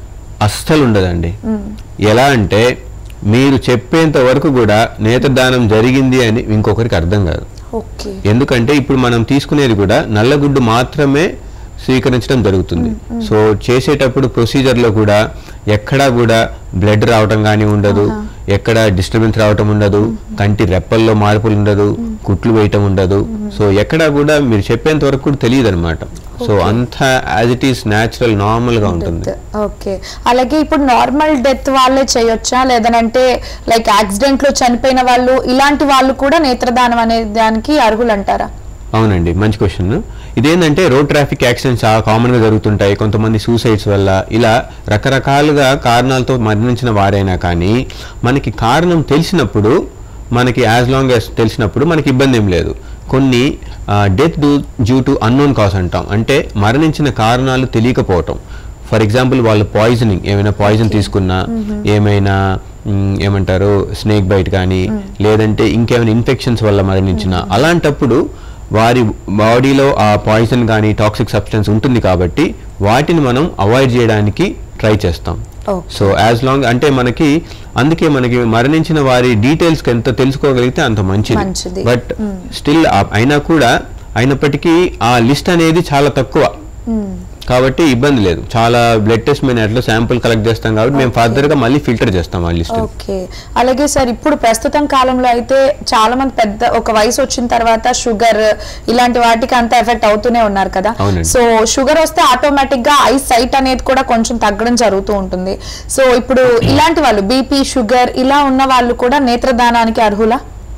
అస్సలు ఉండదండి మ్మ్. ఎలా అంటే మీరు చెప్పేంత వరకు కూడా నేత్రదానం జరిగింది అని ఇంకొకరికి అర్థం కాదు ఓకే ఎందుకంటే ఇప్పుడు మనం తీసుకునేది కూడా నల్లగుడ్డు మాత్రమే స్వీకరించడం జరుగుతుంది సో చేసేటప్పుడు ప్రొసీజర్లో కూడా ఎక్కడా కూడా బ్లడ్ రావటం కానీ ఉండదు ఎక్కడ డిస్టర్బెన్స్ రావటం ఉండదు కంటి రెప్పల్లో మార్పులు ఉండదు కుట్లు వేయటం ఉండదు సో ఎక్కడా కూడా మీరు చెప్పేంత వరకు కూడా తెలియదు అనమాట సో అంత యాజ్ ఇట్ ఈస్ న్యాచురల్ నార్మల్గా ఉంటుంది డెత్ ఓకే అలాగే ఇప్పుడు నార్మల్ డెత్ వాళ్ళే చేయొచ్చా లేదనంటే లైక్ యాక్సిడెంట్ లో చనిపోయిన వాళ్ళు ఇలాంటి వాళ్ళు కూడా నేత్రదానం అనే దానికి అర్హులు అంటారా అవునండి మంచి క్వశ్చన్ ఇదేంటంటే రోడ్ ట్రాఫిక్ యాక్సిడెంట్స్ చాలా కామన్గా జరుగుతుంటాయి కొంతమంది సూసైడ్స్ వల్ల ఇలా రకరకాలుగా కారణాలతో మరణించిన వారైనా కానీ మనకి కారణం తెలిసినప్పుడు మనకి యాజ్ లాంగ్ యాజ్ తెలిసినప్పుడు మనకి ఇబ్బంది ఏం లేదు కొన్ని death due to unknown cause అంటాం అంటే మరణించిన కారణాలు తెలియకపోవటం ఫర్ ఎగ్జాంపుల్ వాళ్ళు పాయిజనింగ్ ఏమైనా పాయిజన్ తీసుకున్నా ఏమైనా మ్, ఏమంటారు స్నేక్ బైట్ కానీ లేదంటే ఇంకేమైనా ఇన్ఫెక్షన్స్ వల్ల మరణించిన అలాంటప్పుడు వారి బాడీలో ఆ పాయిజన్ కానీ టాక్సిక్ సబ్స్టెన్స్ ఉంటుంది కాబట్టి వాటిని మనం అవాయిడ్ చేయడానికి ట్రై చేస్తాం Okay. సో యాజ్ లాంగ్ అంటే మనకి అందుకే మనకి మరణించిన వారి డీటెయిల్స్ ఎంత తెలుసుకోగలిగితే అంత మంచిది. మంచిది బట్ స్టిల్ అయినా కూడా అయినప్పటికీ ఆ లిస్ట్ అనేది చాలా తక్కువ కాబట్టి ఇబ్బంది లేదు చాలా బ్లడ్ టెస్ట్ మేము ఎట్లా శాంపుల్ కలెక్ట్ చేస్తాం కాబట్టి మేము ఫర్దర్ గా మళ్ళీ ఫిల్టర్ చేస్తాం ఆ లిస్ట్ ఓకే అలాగే సార్ ఇప్పుడు ప్రస్తుతం కాలంలో అయితే చాలా మంది పెద్ద ఒక వయసు వచ్చిన తర్వాత షుగర్ ఇలాంటి వాటికి అంత ఎఫెక్ట్ అవుతూనే ఉన్నారు కదా అవునండి. సో షుగర్ వస్తే ఆటోమేటిక్ గా ఐ సైట్ అనేది కూడా కొంచెం తగ్గడం జరుగుతూ ఉంటుంది సో ఇప్పుడు ఇలాంటి వాళ్ళు బీపీ షుగర్ ఇలా ఉన్న వాళ్ళు కూడా నేత్రదానానికి అర్హులా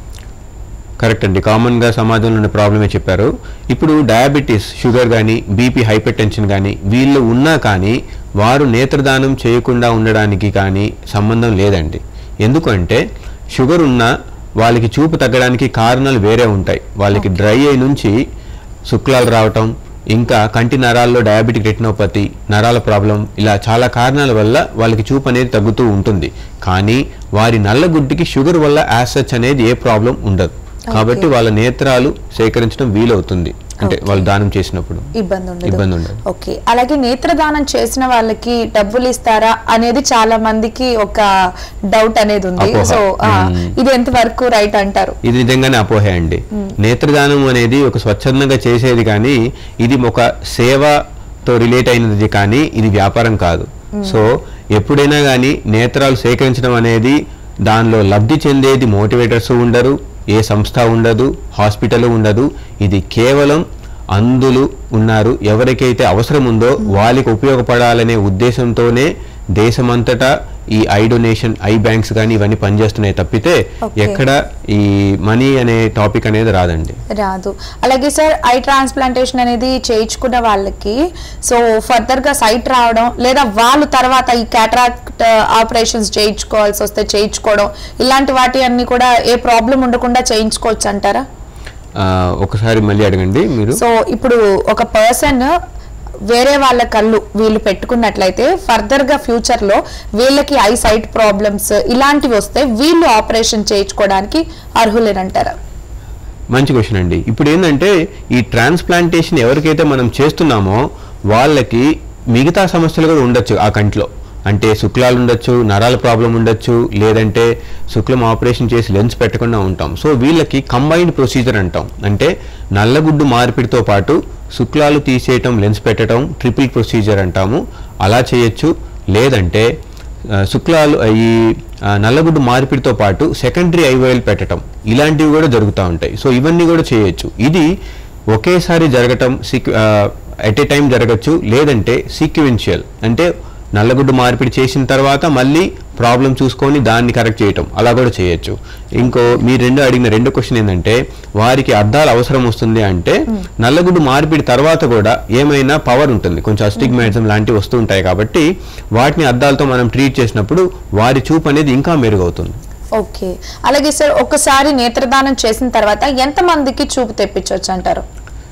కరెక్ట్ అండి కామన్ గా సమాజంలో ఉన్న ప్రాబ్లమే చెప్పారు ఇప్పుడు డయాబెటీస్ షుగర్ కానీ బీపీ హైపర్ టెన్షన్ కానీ వీళ్ళు ఉన్నా కానీ వారు నేత్రదానం చేయకుండా ఉండడానికి కానీ సంబంధం లేదండి ఎందుకంటే షుగర్ ఉన్నా వాళ్ళకి చూపు తగ్గడానికి కారణాలు వేరే ఉంటాయి వాళ్ళకి డ్రై అయి నుంచి శుక్లాలు రావటం ఇంకా కంటి నరాల్లో డయాబెటిక్ రెటినోపతి నరాల ప్రాబ్లం ఇలా చాలా కారణాల వల్ల వాళ్ళకి చూపు అనేది తగ్గుతూ ఉంటుంది కానీ వారి నల్లగుడ్డికి షుగర్ వల్ల యాసచ్ అనేది ఏ ప్రాబ్లం ఉండదు కాబట్టి వాళ్ళ నేత్రాలు సేకరించడం వీలవుతుంది అంటే Okay. వాళ్ళు దానం చేసినప్పుడు ఇబ్బంది ఉండదు ఇబ్బంది ఉండదు. ఓకే అలాగే నేత్రదానం చేసిన వాళ్ళకి డబ్బులు ఇస్తారా అనేది చాలా మందికి ఒక డౌట్ అనేది ఉంది అపోహ. సో ఆ, మ్మ్. ఇది ఎంత వరకు రైట్ అంటారు ఇది నిజంగానే అపోహే అండి నేత్రదానం అనేది ఒక స్వచ్ఛందంగా చేసేది కానీ ఇది ఒక సేవతో రిలేట్ అయినది కానీ ఇది వ్యాపారం కాదు సో ఎప్పుడైనా కానీ నేత్రాలు సేకరించడం అనేది దానిలో లబ్ధి చెందేది మోటివేటర్స్ ఉండరు ఏ సంస్థ ఉండదు హాస్పిటల్ ఉండదు ఇది కేవలం అందులు ఉన్నారు ఎవరికైతే అవసరం ఉందో వాళ్ళకి ఉపయోగపడాలనే ఉద్దేశంతోనే దేశమంతటా ఈ ఐ డొనేషన్ ఐ బ్యాంక్స్ కానీ ఇవన్నీ పనిచేస్తున్నాయి తప్పితే Okay. ఎక్కడ ఈ మనీ అనే టాపిక్ అనేది రాదండి రాదు అలాగే సార్ ఐ ట్రాన్స్ప్లాంటేషన్ అనేది చేయించుకున్న వాళ్ళకి సో ఫర్దర్ గా సైట్ రావడం లేదా వాళ్ళు తర్వాత ఈ క్యాటరాక్ట్ ఆపరేషన్స్ చేయించుకోవాల్సి వస్తే చేయించుకోవడం ఇలాంటి వాటి అన్ని కూడా ఏ ప్రాబ్లం ఉండకుండా చేయించుకోవచ్చు అంటారా ఆ, ఒకసారి మళ్ళీ అడగండి మీరు సో ఇప్పుడు ఒక పర్సన్ వేరే వాళ్ళ కళ్ళు వీళ్ళు పెట్టుకున్నట్లయితే ఫర్దర్ గా ఫ్యూచర్ లో వీళ్ళకి ఐ సైట్ ప్రాబ్లమ్స్ ఇలాంటివి వస్తే వీళ్ళు ఆపరేషన్ చేయించుకోవడానికి అర్హులేనంటారా మంచి క్వశ్చన్ అండి ఇప్పుడు ఏంటంటే ఈ ట్రాన్స్ప్లాంటేషన్ ఎవరికైతే మనం చేస్తున్నామో వాళ్ళకి మిగతా సమస్యలు కూడా ఉండొచ్చు ఆ కంట్లో అంటే శుక్లాలు ఉండొచ్చు నరాల ప్రాబ్లం ఉండొచ్చు లేదంటే శుక్లం ఆపరేషన్ చేసి లెన్స్ పెట్టకుండా ఉంటాం సో వీళ్ళకి కంబైన్డ్ ప్రొసీజర్ అంటాం అంటే నల్లగుడ్డు మార్పిడితో పాటు శుక్లాలు తీసేయటం లెన్స్ పెట్టడం ట్రిపుల్ ప్రొసీజర్ అంటాము అలా చేయొచ్చు లేదంటే ఆ, శుక్లాలు ఆ, ఈ ఆ, నల్లగుడ్డు మార్పిడితో పాటు సెకండరీ ఐవైల్ పెట్టడం ఇలాంటివి కూడా జరుగుతూ ఉంటాయి సో ఇవన్నీ కూడా చేయొచ్చు ఇది ఒకేసారి జరగటం సిక్ ఎట్ ఏ టైం జరగచ్చు లేదంటే సీక్వెన్షియల్ అంటే నల్లగుడ్డు మార్పిడి చేసిన తర్వాత మళ్ళీ ప్రాబ్లం చూసుకొని దాన్ని కరెక్ట్ చేయటం అలా కూడా చేయొచ్చు ఇంకో మీరు రెండు అడిగిన రెండో క్వశ్చన్ ఏంటంటే వారికి అద్దాలు అవసరం వస్తుంది అంటే నల్లగుడ్డు మార్పిడి తర్వాత కూడా ఏమైనా పవర్ ఉంటుంది కొంచెం అస్టిగ్మాటిజం లాంటివి వస్తూ ఉంటాయి కాబట్టి వాటిని అద్దాలతో మనం ట్రీట్ చేసినప్పుడు వారి చూపు అనేది ఇంకా మెరుగవుతుంది ఓకే అలాగే సార్ ఒకసారి నేత్రదానం చేసిన తర్వాత ఎంత మందికి చూపు తెప్పించవచ్చు అంటారు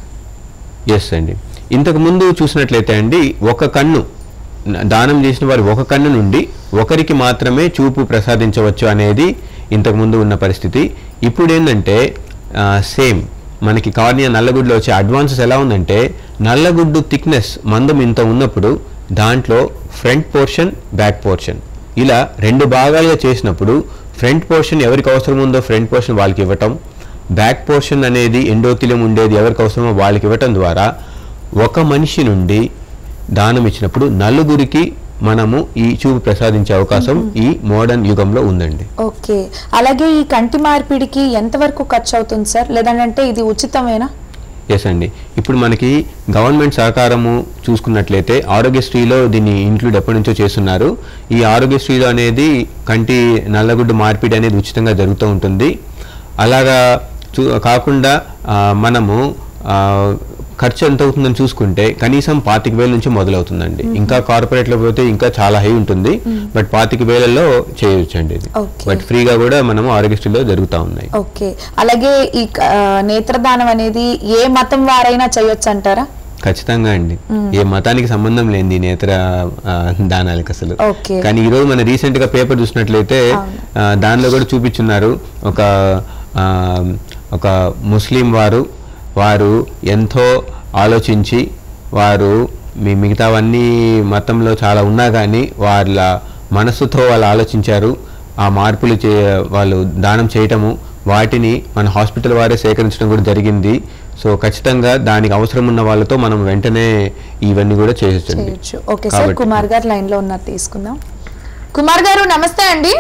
ఎస్ అండి ఇంతకు ముందు చూసినట్లయితే అండి ఒక కన్ను న- దానం చేసిన వారి ఒక కన్ను నుండి ఒకరికి మాత్రమే చూపు ప్రసాదించవచ్చు అనేది ఇంతకు ముందు ఉన్న పరిస్థితి ఇప్పుడు ఏంటంటే సేమ్ మనకి కార్నియా నల్లగుడ్లో వచ్చే అడ్వాన్సెస్ ఎలా ఉందంటే నల్లగుడ్డు థిక్నెస్ మందం ఇంత ఉన్నప్పుడు దాంట్లో ఫ్రంట్ పోర్షన్ బ్యాక్ పోర్షన్ ఇలా రెండు భాగాలుగా చేసినప్పుడు ఫ్రంట్ పోర్షన్ ఎవరికి అవసరం ఉందో ఫ్రంట్ పోర్షన్ వాళ్ళకి ఇవ్వటం బ్యాక్ పోర్షన్ అనేది ఎండోతిలియం ఉండేది ఎవరికి అవసరమో వాళ్ళకి ఇవ్వటం ద్వారా ఒక మనిషి నుండి దానం ఇచ్చినప్పుడు నలుగురికి మనము ఈ చూపు ప్రసాదించే అవకాశం ఈ మోడర్న్ యుగంలో ఉందండి ఓకే అలాగే ఈ కంటి మార్పిడికి ఎంతవరకు ఖర్చు అవుతుంది సార్ లేదంటే ఇది ఉచితమేనా ఎస్ అండి ఇప్పుడు మనకి గవర్నమెంట్ సహకారము చూసుకున్నట్లయితే ఆరోగ్యశ్రీలో దీన్ని ఇంక్లూడ్ ఎప్పటి నుంచో చేస్తున్నారు ఈ ఆరోగ్యశ్రీలో అనేది కంటి నల్లగుడ్డు మార్పిడి అనేది ఉచితంగా జరుగుతూ ఉంటుంది అలాగా చూ కాకుండా ఆ, మనము ఆ, ఖర్చు ఎంత అవుతుందని చూసుకుంటే కనీసం పాతిక వేల నుంచి మొదలవుతుందండి ఇంకా కార్పొరేట్లో పోతే ఇంకా చాలా హై ఉంటుంది బట్ పాతిక వేలలో చేయొచ్చు అండి ఇది Okay. బట్ ఫ్రీగా కూడా మనము ఆరోగ్యశ్రీలో జరుగుతూ ఉన్నాయి ఓకే అలాగే ఈ క- ఆ, నేత్రదానం అనేది ఏ మతం వారైనా చేయొచ్చు అంటారా ఖచ్చితంగా అండి ఏ మతానికి సంబంధం లేని నేత్ర ఆ, దానాలకు అసలు Okay. కానీ ఈరోజు మన రీసెంట్ గా పేపర్ చూసినట్లయితే అవును. ఆ, దానిలో కూడా చూపించున్నారు ఒక ఆ, ఒక ముస్లిం వారు వారు ఎంతో ఆలోచించి వారు మీ మిగతావన్నీ మతంలో చాలా ఉన్నా కానీ వాళ్ళ మనసుతో వాళ్ళు ఆలోచించారు ఆ మార్పులు చే వాళ్ళు దానం చేయటము వాటిని మన హాస్పిటల్ వారే సేకరించడం కూడా జరిగింది సో ఖచ్చితంగా దానికి అవసరం ఉన్న వాళ్ళతో మనం వెంటనే ఇవన్నీ కూడా చేయొచ్చండి చేయొచ్చు ఓకే సార్ కాబట్టి- కుమార్ గారు లైన్ లో ఉన్నారు తీసుకుందాం కుమార్ గారు నమస్తే అండి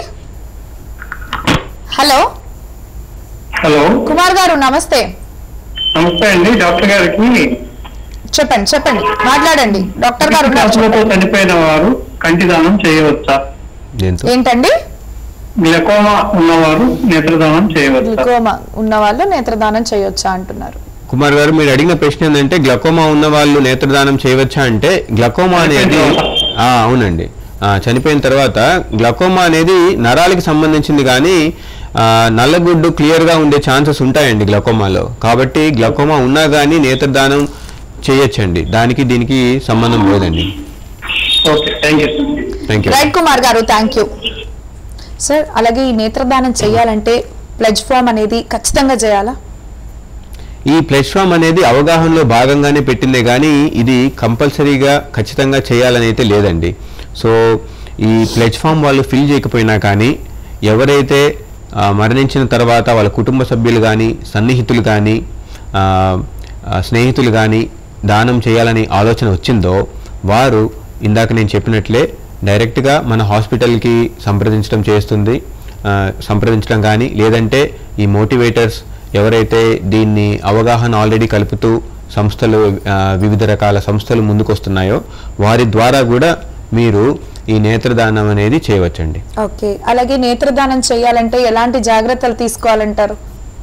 హలో హలో కుమార్ గారు నమస్తే నమస్తే అండి డాక్టర్ గారికి చెప్పండి చెప్పండి మాట్లాడండి డాక్టర్ గారు ఉన్నారు ఆసుపత్రిలో చనిపోయిన వారు కంటి దానం చేయవచ్చా దీంతో ఏంటండి గ్లకోమా ఉన్నవారు నేత్రదానం చేయవచ్చా గ్లూకోమా ఉన్న వాళ్ళు నేత్రదానం చేయొచ్చా అంటున్నారు కుమార్ గారు మీరు అడిగిన ప్రశ్న ఏంటంటే గ్లకోమా ఉన్న వాళ్ళు నేత్రదానం చేయవచ్చా అంటే గ్లకోమా అనేది ఆ, అవునండి ఆ, చనిపోయిన తర్వాత గ్లకోమా అనేది నరాలకి సంబంధించింది కానీ ఆ, నల్లగుడ్డు క్లియర్గా ఉండే ఛాన్సెస్ ఉంటాయండి గ్లకోమాలో కాబట్టి గ్లకోమా ఉన్నా కానీ నేత్రదానం చేయొచ్చండి దానికి దీనికి సంబంధం లేదండి okay thank you thank you right Kumar గారు థ్యాంక్ యూ సార్ అలాగే ఈ నేత్రదానం చేయాలంటే ప్లెజ్ ఫామ్ అనేది ఖచ్చితంగా చేయాలా ఈ ప్లాట్ఫామ్ అనేది అవగాహనలో భాగంగానే పెట్టిందే కానీ ఇది కంపల్సరీగా ఖచ్చితంగా చేయాలని అయితే లేదండి సో ఈ ప్లాట్ఫామ్ వాళ్ళు ఫిల్ చేయకపోయినా కానీ ఎవరైతే ఆ, మరణించిన తర్వాత వాళ్ళ కుటుంబ సభ్యులు కానీ సన్నిహితులు కానీ ఆ, ఆ, స్నేహితులు కానీ దానం చేయాలని ఆలోచన వచ్చిందో వారు ఇందాక నేను చెప్పినట్లే డైరెక్ట్గా మన హాస్పిటల్కి సంప్రదించడం చేస్తుంది ఆ, సంప్రదించడం కానీ లేదంటే ఈ మోటివేటర్స్ ఎవరైతే దీన్ని అవగాహన ఆల్రెడీ కలుపుతూ సంస్థలు ఆ, వివిధ రకాల సంస్థలు ముందుకొస్తున్నాయో వారి ద్వారా కూడా మీరు ఈ నేత్రదానం అనేది చేయవచ్చండి ఓకే అలాగే నేత్రదానం చేయాలంటే ఎలాంటి జాగ్రత్తలు తీసుకోవాలంటారు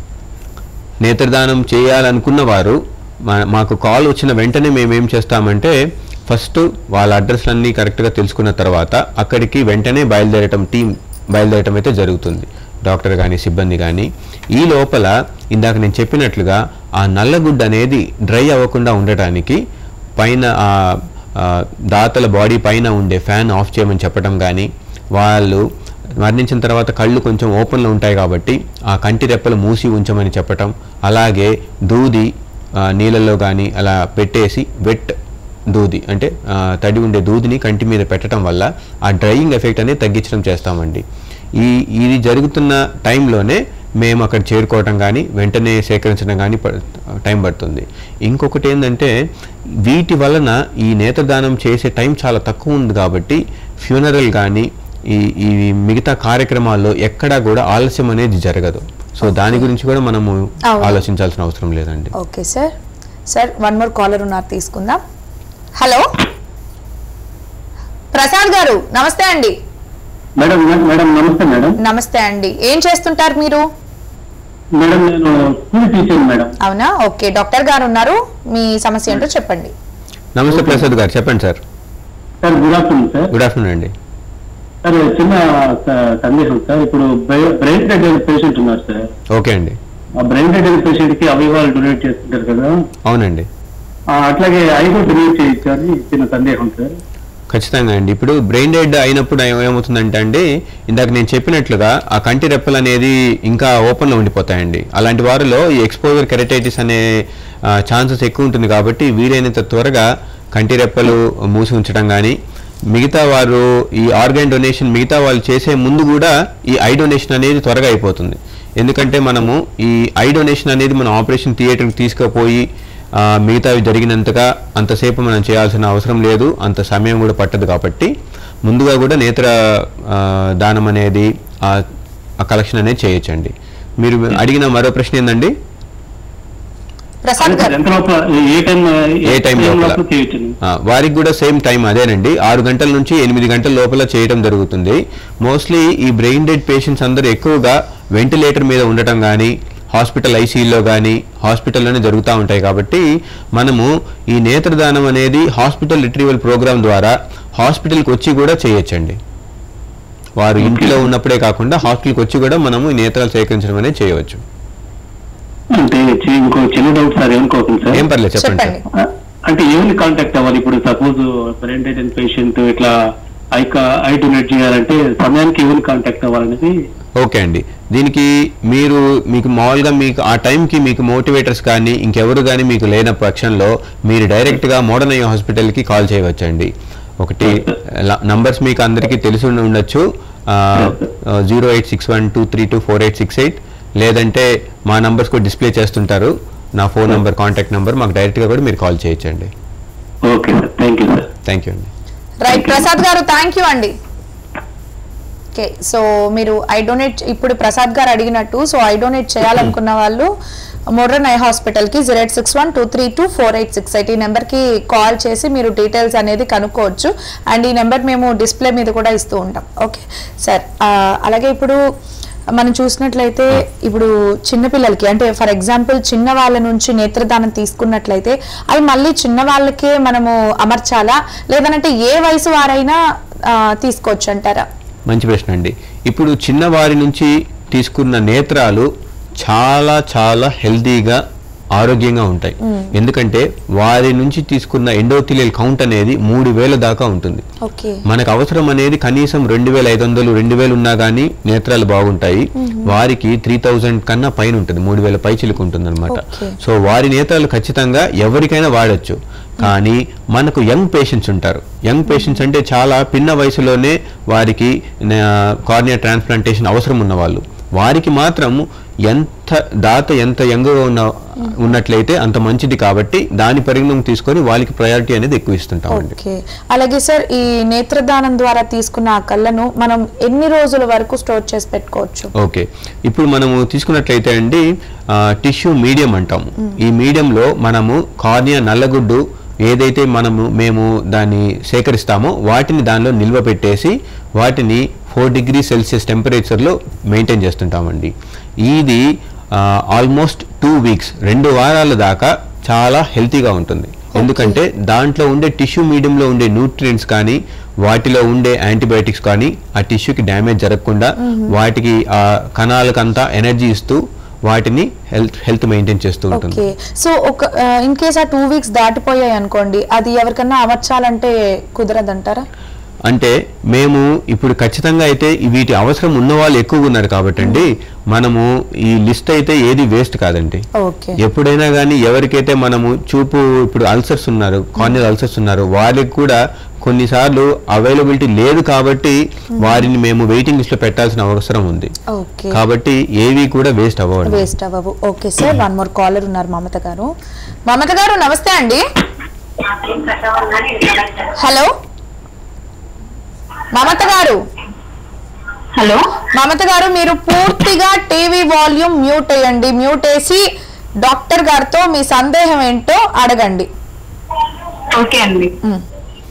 నేత్రదానం చేయాలనుకున్న వారు మా- మాకు కాల్ వచ్చిన వెంటనే మేము ఏం చేస్తామంటే ఫస్ట్ వాళ్ళ అడ్రస్లన్నీ కరెక్ట్గా తెలుసుకున్న తర్వాత అక్కడికి వెంటనే బయలుదేరటం టీం బయలుదేరటం అయితే జరుగుతుంది డాక్టర్ కానీ సిబ్బంది కానీ ఈ లోపల ఇందాక నేను చెప్పినట్లుగా ఆ నల్లగుడ్డ అనేది డ్రై అవ్వకుండా ఉండటానికి పైన ఆ ఆ, దాతల బాడీ పైన ఉండే ఫ్యాన్ ఆఫ్ చేయమని చెప్పడం కానీ వాళ్ళు మరణించిన తర్వాత కళ్ళు కొంచెం ఓపెన్లో ఉంటాయి కాబట్టి ఆ కంటి రెప్పలు మూసి ఉంచమని చెప్పటం అలాగే దూది ఆ, నీళ్ళల్లో కానీ అలా పెట్టేసి వెట్ దూది అంటే ఆ, తడి ఉండే దూదిని కంటి మీద పెట్టడం వల్ల ఆ డ్రైయింగ్ ఎఫెక్ట్ అనేది తగ్గించడం చేస్తామండి ఈ ఇది జరుగుతున్న టైంలోనే మేము అక్కడ చేరుకోవటం కానీ వెంటనే సేకరించడం కానీ ప- టైం పడుతుంది ఇంకొకటి ఏంటంటే వీటి వలన ఈ నేత్రదానం చేసే టైం చాలా తక్కువ ఉంది కాబట్టి ఫ్యూనరల్ కానీ ఈ ఈ మిగతా కార్యక్రమాల్లో ఎక్కడా కూడా ఆలస్యం అనేది జరగదు సో దాని గురించి కూడా మనము అవును. ఆలోచించాల్సిన అవసరం లేదండి okay sir sir one more caller ఉన్నారు తీసుకుందాం హలో ప్రసాద్ గారు నమస్తే అండి మేడం మేడం నమస్తే మేడం నమస్తే అండి ఏం చేస్తుంటారు మీరు మేడం నేను స్కూల్ టీచర్ మేడం అవునా ఓకే డాక్టర్ గారు ఉన్నారు మీ సమస్య ఏంటో చెప్పండి నమస్తే ప్రసాద్ గారు చెప్పండి sir sir good afternoon sir good afternoon అండి సార్ చిన్న స- సందేహం సార్ ఇప్పుడు బ్రెయిన్ డెడ్ అయిన పేషెంట్ ఉన్నారు సార్ ఓకే అండి ఆ బ్రెయిన్ డెడ్ అయిన పేషెంట్ కి అవయవాలు డొనేట్ చేస్తుంటారు కదా అవునండి ఆ, అట్లాగే ఐదు డొనేట్ చేయొచ్చు అని చిన్న సందేహం సార్ ఖచ్చితంగా అండి ఇప్పుడు బ్రెయిన్ డెడ్ అయినప్పుడు ఏం- ఏమవుతుందంటే అండి ఇందాక నేను చెప్పినట్లుగా ఆ కంటి రెప్పలు అనేది ఇంకా ఓపెన్లో ఉండిపోతాయండి అలాంటి వారిలో ఈ ఎక్స్పోజర్ కెరటైటిస్ అనే ఛాన్సెస్ ఎక్కువ ఉంటుంది కాబట్టి వీలైనంత త్వరగా కంటి రెప్పలు మూసి ఉంచడం కానీ మిగతా వారు ఈ ఆర్గాన్ డొనేషన్ మిగతా వాళ్ళు చేసే ముందు కూడా ఈ ఐ డొనేషన్ అనేది త్వరగా అయిపోతుంది ఎందుకంటే మనము ఈ ఐ డొనేషన్ అనేది మనం ఆపరేషన్ థియేటర్కి తీసుకుపోయి ఆ, మిగతావి జరిగినంతగా అంతసేపు మనం చేయాల్సిన అవసరం లేదు అంత సమయం కూడా పట్టదు కాబట్టి ముందుగా కూడా నేత్ర ఆ, దానం అనేది ఆ ఆ కలెక్షన్ అనేది చేయొచ్చండి మీరు అడిగిన మరో ప్రశ్న ఏందండి ప్రసాద్ గారు ఎంత లోపల ఏ టైం ఏ టైం లోపల చేయొచ్చు ఆ, వారికి కూడా సేమ్ టైం అదేనండి ఆరు గంటల నుంచి ఎనిమిది గంటల లోపల చేయడం జరుగుతుంది మోస్ట్లీ ఈ బ్రెయిన్ డెడ్ పేషెంట్స్ అందరూ ఎక్కువగా వెంటిలేటర్ మీద ఉండటం కానీ హాస్పిటల్ ఐసీయూలో కానీ హాస్పిటల్లోనే జరుగుతూ ఉంటాయి కాబట్టి మనము ఈ నేత్రదానం అనేది హాస్పిటల్ రిట్రీవల్ ప్రోగ్రామ్ ద్వారా హాస్పిటల్కి వచ్చి కూడా చేయొచ్చండి వారు ఇంట్లో ఉన్నప్పుడే కాకుండా హాస్పిటల్కి వచ్చి కూడా మనము ఈ నేత్రాలు సేకరించడం అనేది చేయవచ్చు అంటే చి- ఇంకో చిన్న డౌట్ సార్ ఏమనుకోకండి సార్ ఏం పర్లేదు చెప్పండి చెప్పండి సార్. ఆ, అంటే ఎవరిని కాంటాక్ట్ అవ్వాలి ఇప్పుడు సపోజ్ బ్రెయిన్ డెడ్ అయిన పేషెంట్ ఇట్లా ఐ కా- ఐ డొనేట్ చేయాలంటే సమయానికి ఎవరిని కాంటాక్ట్ అవ్వాలనేది ఓకే అండి దీనికి మీరు మీకు మామూలుగా మీకు ఆ టైంకి మీకు మోటివేటర్స్ కానీ ఇంకెవరు కానీ మీకు లేన పక్షంలో మీరు డైరెక్ట్గా మోడర్న్ ఐ హాస్పిటల్కి కాల్ చేయవచ్చండి ఒకటి నంబర్స్ మీకు అందరికీ తెలిసి ఉండి ఉండొచ్చు zero eight six one two three two four eight six eight లేదంటే మా నంబర్స్ కూడా డిస్ప్లే చేస్తుంటారు నా ఫోన్ నంబర్ కాంటాక్ట్ నెంబర్ మాకు డైరెక్ట్గా కూడా మీరు కాల్ చేయొచ్చండి okay sir thank you sir thank you అండి రైట్ ప్రసాద్ గారు థ్యాంక్ యూ అండి ఓకే సో మీరు ఐ డొనేట్ ఇప్పుడు ప్రసాద్ గారు అడిగినట్టు సో ఐ డొనేట్ చేయాలనుకున్న వాళ్ళు మోడర్న్ ఐ హాస్పిటల్కి zero eight six one two three two four eight six eight ఈ నెంబర్కి కాల్ చేసి మీరు డీటెయిల్స్ అనేది కనుక్కోవచ్చు అండ్ ఈ నెంబర్ మేము డిస్ప్లే మీద కూడా ఇస్తూ ఉంటాం ఓకే సార్ అలాగే ఇప్పుడు మనం చూసినట్లయితే ఇప్పుడు చిన్నపిల్లలకి అంటే ఫర్ ఎగ్జాంపుల్ చిన్న వాళ్ళ నుంచి నేత్రదానం తీసుకున్నట్లయితే అవి మళ్ళీ చిన్న వాళ్ళకే మనము అమర్చాలా లేదనంటే ఏ వయసు వారైనా ఆ, తీసుకోవచ్చు అంటారా మంచి ప్రశ్న అండి ఇప్పుడు చిన్నవారి నుంచి తీసుకున్న నేత్రాలు చాలా చాలా హెల్తీగా ఆరోగ్యంగా ఉంటాయి ఎందుకంటే వారి నుంచి తీసుకున్న ఎండోథిలియల్ కౌంట్ అనేది మూడు వేల దాకా ఉంటుంది ఓకే మనకు అవసరం అనేది కనీసం రెండు వేల ఐదు వందలు రెండు వేలు ఉన్నా కానీ నేత్రాలు బాగుంటాయి వారికి త్రీ థౌజండ్ కన్నా పైన ఉంటుంది మూడు వేల పై చిలుకు ఉంటుంది అనమాట Okay. సో వారి నేత్రాలు ఖచ్చితంగా ఎవరికైనా వాడచ్చు కానీ మనకు యంగ్ పేషెంట్స్ ఉంటారు యంగ్ పేషెంట్స్ అంటే చాలా పిన్న వయసులోనే వారికి కార్నియా ట్రాన్స్ప్లాంటేషన్ అవసరం ఉన్న వాళ్ళు వారికి మాత్రం ఎంత దాత ఎంత యంగ్గా ఉన్న ఉన్నట్లయితే అంత మంచిది కాబట్టి దాని పరిగణన తీసుకొని వాళ్ళకి ప్రయారిటీ అనేది ఎక్కువ ఇస్తుంటామండి ఓకే అలాగే సార్ ఈ నేత్రదానం ద్వారా తీసుకున్న ఆ కళ్ళను మనం ఎన్ని రోజుల వరకు స్టోర్ చేసి పెట్టుకోవచ్చు ఓకే ఇప్పుడు మనము తీసుకున్నట్లయితే అండి టిష్యూ మీడియం అంటాము ఈ మీడియంలో మనము కార్నియా నల్లగుడ్డు ఏదైతే మనము మేము దాన్ని సేకరిస్తామో వాటిని దానిలో నిల్వ పెట్టేసి వాటిని ఫోర్ డిగ్రీ సెల్సియస్ టెంపరేచర్లో మెయింటైన్ చేస్తుంటామండి ఇది ఆల్మోస్ట్ టూ వీక్స్ రెండు వారాల దాకా చాలా హెల్తీగా ఉంటుంది ఎందుకంటే దాంట్లో ఉండే టిష్యూ మీడియంలో ఉండే న్యూట్రియంట్స్ కానీ వాటిలో ఉండే యాంటీబయాటిక్స్ కానీ ఆ టిష్యూకి డ్యామేజ్ జరగకుండా వాటికి ఆ కణాలకంతా ఎనర్జీ ఇస్తూ వాటిని హెల్త్ హెల్త్ మెయింటైన్ చేస్తూ ఉంటుంది ఓకే సో ఒక ఇన్ కేస్ ఆ టూ వీక్స్ దాటిపోయాయి అనుకోండి అది ఎవరికన్నా అమర్చాలంటే కుదరదంటారా అంటే మేము ఇప్పుడు ఖచ్చితంగా అయితే ఈ వీటి అవసరం ఉన్న వాళ్ళు ఎక్కువగా ఉన్నారు కాబట్టి అండి మనము ఈ లిస్ట్ అయితే ఏది వేస్ట్ కాదండి ఓకే ఎప్పుడైనా కానీ ఎవరికైతే మనము చూపు ఇప్పుడు అల్సర్స్ ఉన్నారు కార్నియల్ అల్సర్స్ ఉన్నారు వారికి కూడా కొన్నిసార్లు అవైలబిలిటీ లేదు కాబట్టి వారిని మేము వెయిటింగ్ లిస్ట్ లో పెట్టాల్సిన అవసరం ఉంది ఓకే కాబట్టి ఏవి కూడా వేస్ట్ అవ్వండి వేస్ట్ అవ్వవు okay sir one more caller ఉన్నారు మమత గారు మమత గారు నమస్తే అండి హలో మమత గారు హలో మమత గారు మీరు పూర్తిగా టీవీ వాల్యూమ్ మ్యూట్ అయ్యండి మ్యూట్ వేసి డాక్టర్ గారితో మీ సందేహం ఏంటో అడగండి ఓకే అండి మ్.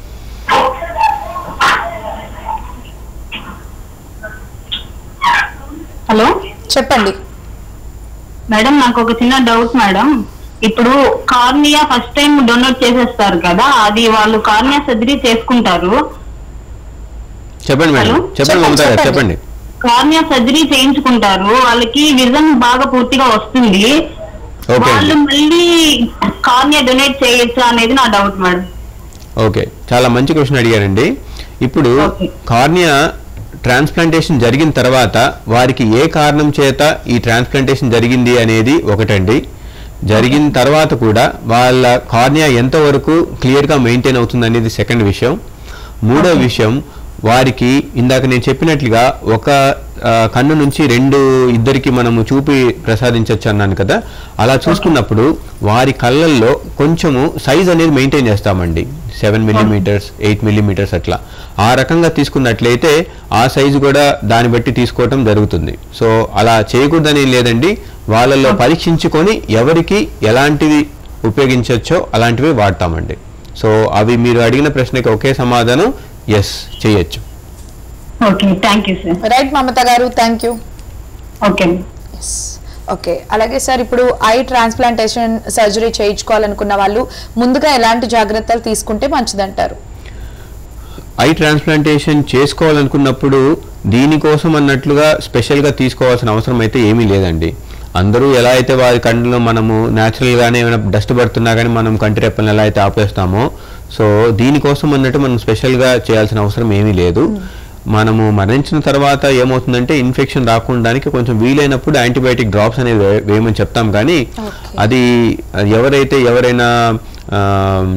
హలో చెప్పండి మేడం నాకు ఒక చిన్న డౌట్ మేడం ఇప్పుడు కార్నియా ఫస్ట్ టైం డొనేట్ చేసేస్తారు కదా అది వాళ్ళు కార్నియా సర్జరీ చేసుకుంటారు చెప్పండి మేడం హలో? చెప్పండి మమతా గారు చెప్పండి. చెప్పండి కార్నియా సర్జరీ చేయించుకుంటారు వాళ్ళకి విజన్ బాగా పూర్తిగా వస్తుంది ఓకే వాళ్ళు అండి మళ్ళీ కార్నియా డొనేట్ చేయొచ్చా అనేది నా డౌట్ మేడం ఓకే చాలా మంచి క్వశ్చన్ అడిగారండి ఇప్పుడు ఓకే. కార్నియా ట్రాన్స్ప్లాంటేషన్ జరిగిన తర్వాత వారికి ఏ కారణం చేత ఈ ట్రాన్స్ప్లాంటేషన్ జరిగింది అనేది ఒకటండి జరిగిన తర్వాత కూడా వాళ్ళ కార్నియా ఎంతవరకు క్లియర్గా మెయింటైన్ అవుతుంది అనేది సెకండ్ విషయం మూడో విషయం వారికి ఇందాక నేను చెప్పినట్లుగా ఒక ఆ, కన్ను నుంచి రెండు ఇద్దరికి మనము చూపి ప్రసాదించవచ్చు అన్నాను కదా అలా చూసుకున్నప్పుడు వారి కళ్ళల్లో కొంచెము సైజ్ అనేది మెయింటైన్ చేస్తామండి సెవెన్ మిల్లీమీటర్స్ ఎయిట్ మిల్లీమీటర్స్ అట్లా ఆ రకంగా తీసుకున్నట్లయితే ఆ సైజు కూడా దాన్ని బట్టి తీసుకోవటం జరుగుతుంది సో అలా చేయకూడదని ఏం లేదండి వాళ్ళల్లో పరీక్షించుకొని ఎవరికి ఎలాంటివి ఉపయోగించవచ్చో అలాంటివి వాడతామండి సో అవి మీరు అడిగిన ప్రశ్నకి ఒకే సమాధానం ఎస్ చేయొచ్చు okay thank you sir right Mamata గారు thank you okay yes okay అలాగే సార్ ఇప్పుడు ఐ ట్రాన్స్ప్లాంటేషన్ సర్జరీ చేయించుకోవాలనుకున్న వాళ్ళు ముందుగా ఎలాంటి జాగ్రత్తలు తీసుకుంటే మంచిదంటారు ఐ ట్రాన్స్ప్లాంటేషన్ చేసుకోవాలనుకున్నప్పుడు దీనికోసం అన్నట్లుగా స్పెషల్గా తీసుకోవాల్సిన అవసరం అయితే ఏమీ లేదండి అందరూ ఎలా అయితే వారి కళ్ళలో మనము న్యాచురల్గానే ఏమైనా డస్ట్ పడుతున్నా కానీ మనం కంటి రెప్పలను ఎలా అయితే ఆపేస్తామో సో దీనికోసం అన్నట్టు మనం స్పెషల్గా చేయాల్సిన అవసరం ఏమీ లేదు మనము మరణించిన తర్వాత ఏమవుతుందంటే ఇన్ఫెక్షన్ రాకుండానికి కొంచెం వీలైనప్పుడు యాంటీబయాటిక్ డ్రాప్స్ అనేది వే- వేయమని చెప్తాం కానీ Okay. అది ఎవరైతే ఎవరైనా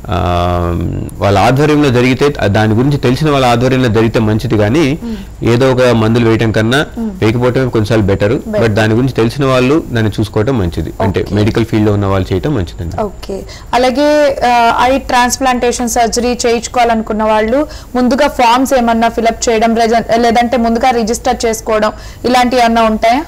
ఆ, వాళ్ళ ఆధ్వర్యంలో జరిగితే దాని గురించి తెలిసిన వాళ్ళ ఆధ్వర్యంలో జరిగితే మంచిది కానీ ఏదో ఒక మందులు వేయటం కన్నా వేయకపోవటం కొంచెం బెటర్ బట్ దాని గురించి తెలిసిన వాళ్ళు దాన్ని చూసుకోవటం మంచిది అంటే Okay. మెడికల్ ఫీల్డ్ లో ఉన్న వాళ్ళు చేయటం మంచిదండి ఓకే అలాగే ఐ ట్రాన్స్ప్లాంటేషన్ సర్జరీ చేయించుకోవాలనుకున్న వాళ్ళు ముందుగా ఫామ్స్ ఏమన్నా ఫిలప్ చేయడం లేద- లేదంటే ముందుగా రిజిస్టర్ చేసుకోవడం ఇలాంటివి ఏమన్నా ఉంటాయా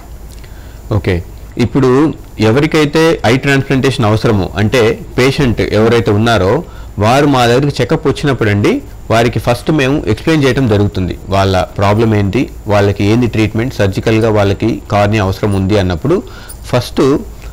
ఓకే ఇప్పుడు ఎవరికైతే ఐ ట్రాన్స్ప్లాంటేషన్ అవసరమో అంటే పేషెంట్ ఎవరైతే ఉన్నారో వారు మా దగ్గరికి చెకప్ వచ్చినప్పుడు అండి వారికి ఫస్ట్ మేము ఎక్స్ప్లెయిన్ చేయడం జరుగుతుంది వాళ్ళ ప్రాబ్లం ఏంటి వాళ్ళకి ఏంది ట్రీట్మెంట్ సర్జికల్గా వాళ్ళకి కార్ని అవసరం ఉంది అన్నప్పుడు ఫస్ట్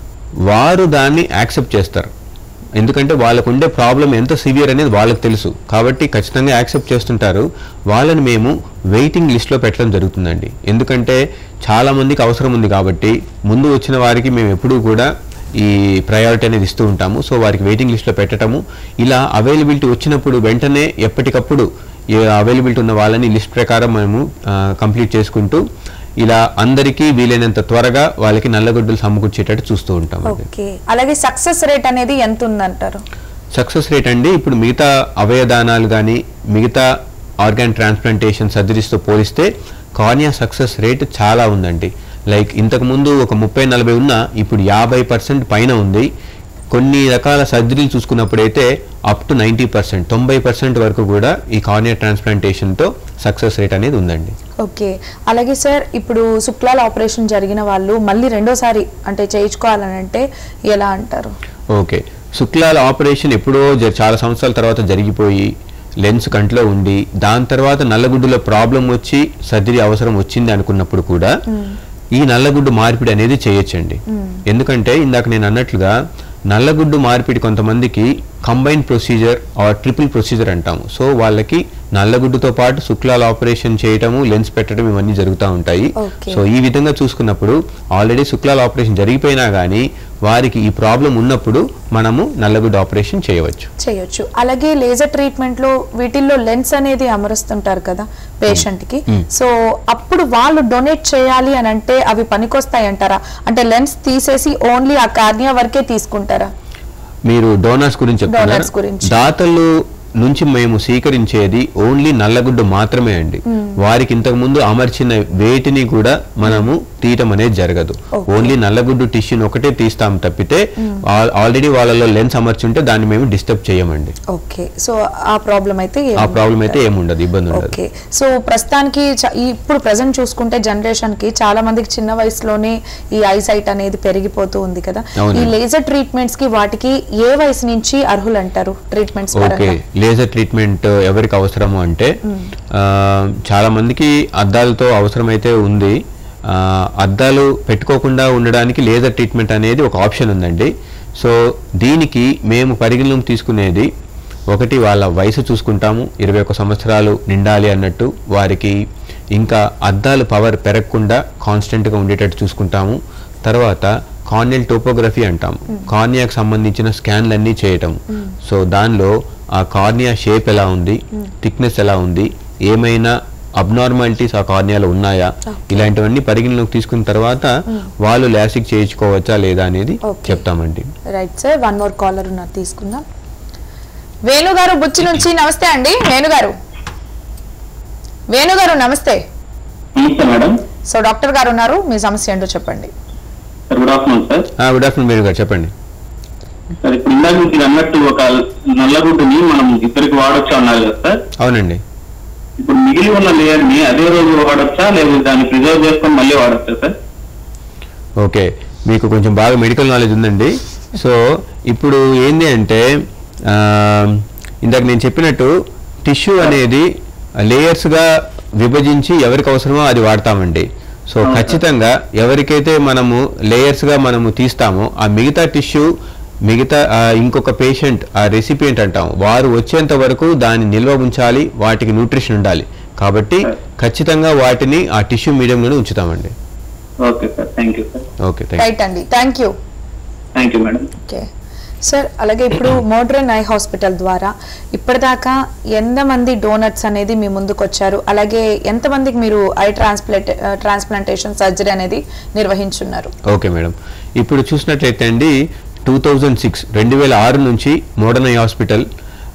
వారు దాన్ని యాక్సెప్ట్ చేస్తారు ఎందుకంటే వాళ్ళకు ఉండే ప్రాబ్లం ఎంత సివియర్ అనేది వాళ్ళకి తెలుసు కాబట్టి ఖచ్చితంగా యాక్సెప్ట్ చేస్తుంటారు వాళ్ళని మేము వెయిటింగ్ లిస్ట్లో పెట్టడం జరుగుతుందండి ఎందుకంటే చాలా మందికి అవసరం ఉంది కాబట్టి ముందు వచ్చిన వారికి మేము ఎప్పుడూ కూడా ఈ ప్రయారిటీ అనేది ఇస్తూ ఉంటాము సో వారికి వెయిటింగ్ లిస్ట్లో పెట్టడము ఇలా అవైలబిలిటీ వచ్చినప్పుడు వెంటనే ఎప్పటికప్పుడు అవైలబిలిటీ ఉన్న వాళ్ళని లిస్ట్ ప్రకారం మేము కంప్లీట్ చేసుకుంటూ ఇలా అందరికీ వీలైనంత త్వరగా వాళ్ళకి నల్లగొడ్డలు సమకూర్చేటట్టు చూస్తూ ఉంటాం ఓకే అలాగే సక్సెస్ రేట్ అనేది ఎంత ఉందంటారు సక్సెస్ రేట్ అండి ఇప్పుడు మిగతా అవయదానాలు కానీ మిగతా ఆర్గాన్ ట్రాన్స్ప్లాంటేషన్ సర్జరీస్తో పోలిస్తే కార్నియా సక్సెస్ రేట్ చాలా ఉందండి లైక్ ఇంతకుముందు ఒక ముప్పై నలభై ఉన్న ఇప్పుడు యాభై పర్సెంట్ పైన ఉంది కొన్ని రకాల సర్జరీలు చూసుకున్నప్పుడైతే అప్ టు నైంటీ పర్సెంట్ తొంభై పర్సెంట్ వరకు కూడా ఈ కార్నియా ట్రాన్స్ప్లాంటేషన్తో సక్సెస్ రేట్ అనేది ఉందండి ఓకే అలాగే సార్ ఇప్పుడు శుక్లాల ఆపరేషన్ జరిగిన వాళ్ళు మళ్ళీ రెండోసారి అంటే చేయించుకోవాలని అంటే ఎలా అంటారు ఓకే శుక్లాల ఆపరేషన్ ఎప్పుడో జ- చాలా సంవత్సరాల తర్వాత జరిగిపోయి లెన్స్ కంట్లో ఉండి దాని తర్వాత నల్లగుడ్డులో ప్రాబ్లం వచ్చి సర్జరీ అవసరం వచ్చింది అనుకున్నప్పుడు కూడా ఈ నల్లగుడ్డు మార్పిడి అనేది చేయొచ్చండి ఎందుకంటే ఇందాక నేను అన్నట్లుగా నల్లగుడ్డు మార్పిడి కొంతమందికి combine procedure or triple procedure అంటాము సో వాళ్ళకి నల్లగుడ్డుతో పాటు శుక్లాల ఆపరేషన్ చేయటము లెన్స్ పెట్టడం ఇవన్నీ జరుగుతూ ఉంటాయి Okay. సో ఈ విధంగా చూసుకున్నప్పుడు ఆల్రెడీ శుక్లాల ఆపరేషన్ జరిగిపోయినా కానీ వారికి ఈ ప్రాబ్లం ఉన్నప్పుడు మనము నల్లగుడ్డు ఆపరేషన్ చేయవచ్చు చేయొచ్చు అలాగే లేజర్ ట్రీట్మెంట్ లో వీటిల్లో లెన్స్ అనేది అమరుస్తుంటారు కదా పేషెంట్ కి మ్మ్. సో అప్పుడు వాళ్ళు డొనేట్ చేయాలి అని అంటే అవి పనికొస్తాయి అంటారా అంటే లెన్స్ తీసేసి ఓన్లీ ఆ కార్నియా వరకే తీసుకుంటారా మీరు డోనర్స్ గురించి Donors చెప్తున్నారు గురించి. దాతలు నుంచి మేము స్వీకరించేది ఓన్లీ నల్లగుడ్డు మాత్రమే అండి వారికి ఇంతకు ముందు అమర్చిన వేటిని కూడా మనము తీయటం అనేది జరగదు Okay. ఓన్లీ నల్లగుడ్డు టిష్యూని ఒకటే తీస్తాం తప్పితే ఆల్రెడీ వాళ్ళలో లెన్స్ అమర్చుంటే దాన్ని మేము డిస్టర్బ్ చేయమండి ఓకే సో ఆ ప్రాబ్లం అయితే ఆ ఏముండదు. ప్రాబ్లం అయితే ఏముండదు ఇబ్బంది ఉండదు ఓకే సో ప్రస్తుతానికి చ- ఈ- ఇప్పుడు ప్రజెంట్ చూసుకుంటే జనరేషన్ కి చాలా మందికి చిన్న వయసులోనే ఈ ఐసైట్ అనేది పెరిగిపోతూ ఉంది కదా అవునండి. ఈ లేజర్ ట్రీట్మెంట్స్ కి వాటికి ఏ వయసు నుంచి అర్హులు అంటారు ట్రీట్మెంట్స్ ఓకే పరంగా లేజర్ ట్రీట్మెంట్ ఎవరికి అవసరము అంటే ఆ, చాలా మందికి అద్దాలతో అవసరమైతే ఉంది ఆ, అద్దాలు పెట్టుకోకుండా ఉండడానికి లేజర్ ట్రీట్మెంట్ అనేది ఒక ఆప్షన్ ఉందండి సో దీనికి మేము పరిగణలోకి తీసుకునేది ఒకటి వాళ్ళ వయసు చూసుకుంటాము ఇరవై ఒక సంవత్సరాలు నిండాలి అన్నట్టు వారికి ఇంకా అద్దాలు పవర్ పెరగకుండా కాన్స్టెంట్గా ఉండేటట్టు చూసుకుంటాము తర్వాత కార్నియల్ టోపోగ్రఫీ అంటాం కార్నియాకి సంబంధించిన స్కాన్లన్నీ చేయటం సో దానిలో ఆ కార్నియా షేప్ ఎలా ఉంది థిక్నెస్ ఎలా ఉంది ఏమైనా అబ్నార్మాలిటీస్ ఆ కార్నియాలో ఉన్నాయా ఇలాంటివన్నీ పరిగణలోకి తీసుకున్న తర్వాత వాళ్ళు లాసిక్ చేయించుకోవచ్చా లేదా అనేది Okay. చెప్తామండి right sir one more caller ఉన్నారు తీసుకుందాం వేణు గారు బుచ్చి నుంచి నమస్తే అండి వేణు గారు వేణు గారు నమస్తే నమస్తే మేడం సో డాక్టర్ గారు ఉన్నారు మీ సమస్య ఏంటో చెప్పండి sir good afternoon sir good afternoon మీరు గారు చెప్పండి సార్ ఇప్పుడు ఇందాక మీరు అన్నట్టు ఒక నల్లగుడ్డుని మనం ఇద్దరికి వాడొచ్చు అన్నారు కదా సార్ అవునండి ఇప్పుడు మిగిలి ఉన్న లేయర్ ని అదే రోజు వాడొచ్చా లేదా దాన్ని ప్రిజర్వ్ చేసుకొని మళ్ళీ వాడొచ్చా సార్ ఓకే మీకు కొంచెం బాగా మెడికల్ నాలెడ్జ్ ఉందండి సో ఇప్పుడు ఏంది అంటే ఆ, ఇందాక నేను చెప్పినట్టు టిష్యూ అనేది లేయర్స్గా విభజించి ఎవరికి అవసరమో అది వాడతామండి సో అవును. ఖచ్చితంగా ఎవరికైతే మనము లేయర్స్గా మనము తీస్తామో ఆ మిగతా టిష్యూ మిగతా ఆ, ఇంకొక పేషెంట్ ఆ రెసిపియంట్ అంటాం వారు వచ్చేంత వరకు దాన్ని నిల్వ ఉంచాలి వాటికి న్యూట్రిషన్ ఉండాలి కాబట్టి ఖచ్చితంగా వాటిని ఆ టిష్యూ మీడియంలోనే ఉంచుతామండి okay sir thank you sir okay thank right అండి thank you thank you madam okay sir అలాగే ఇప్పుడు మోడ్రన్ ఐ హాస్పిటల్ ద్వారా ఇప్పటిదాకా ఎంతమంది డోనట్స్ అనేది మీ ముందుకు వచ్చారు అలాగే ఎంతమందికి మీరు ఐ ట్రాన్స్ప్లాంట్ ట్రాన్స్ప్లాంటేషన్ సర్జరీ అనేది నిర్వహించున్నారు ఓకే మేడం ఇప్పుడు చూసినట్లయితే అండి టూ థౌజండ్ సిక్స్ రెండు వేల ఆరు నుంచి మోడర్న్ ఐ హాస్పిటల్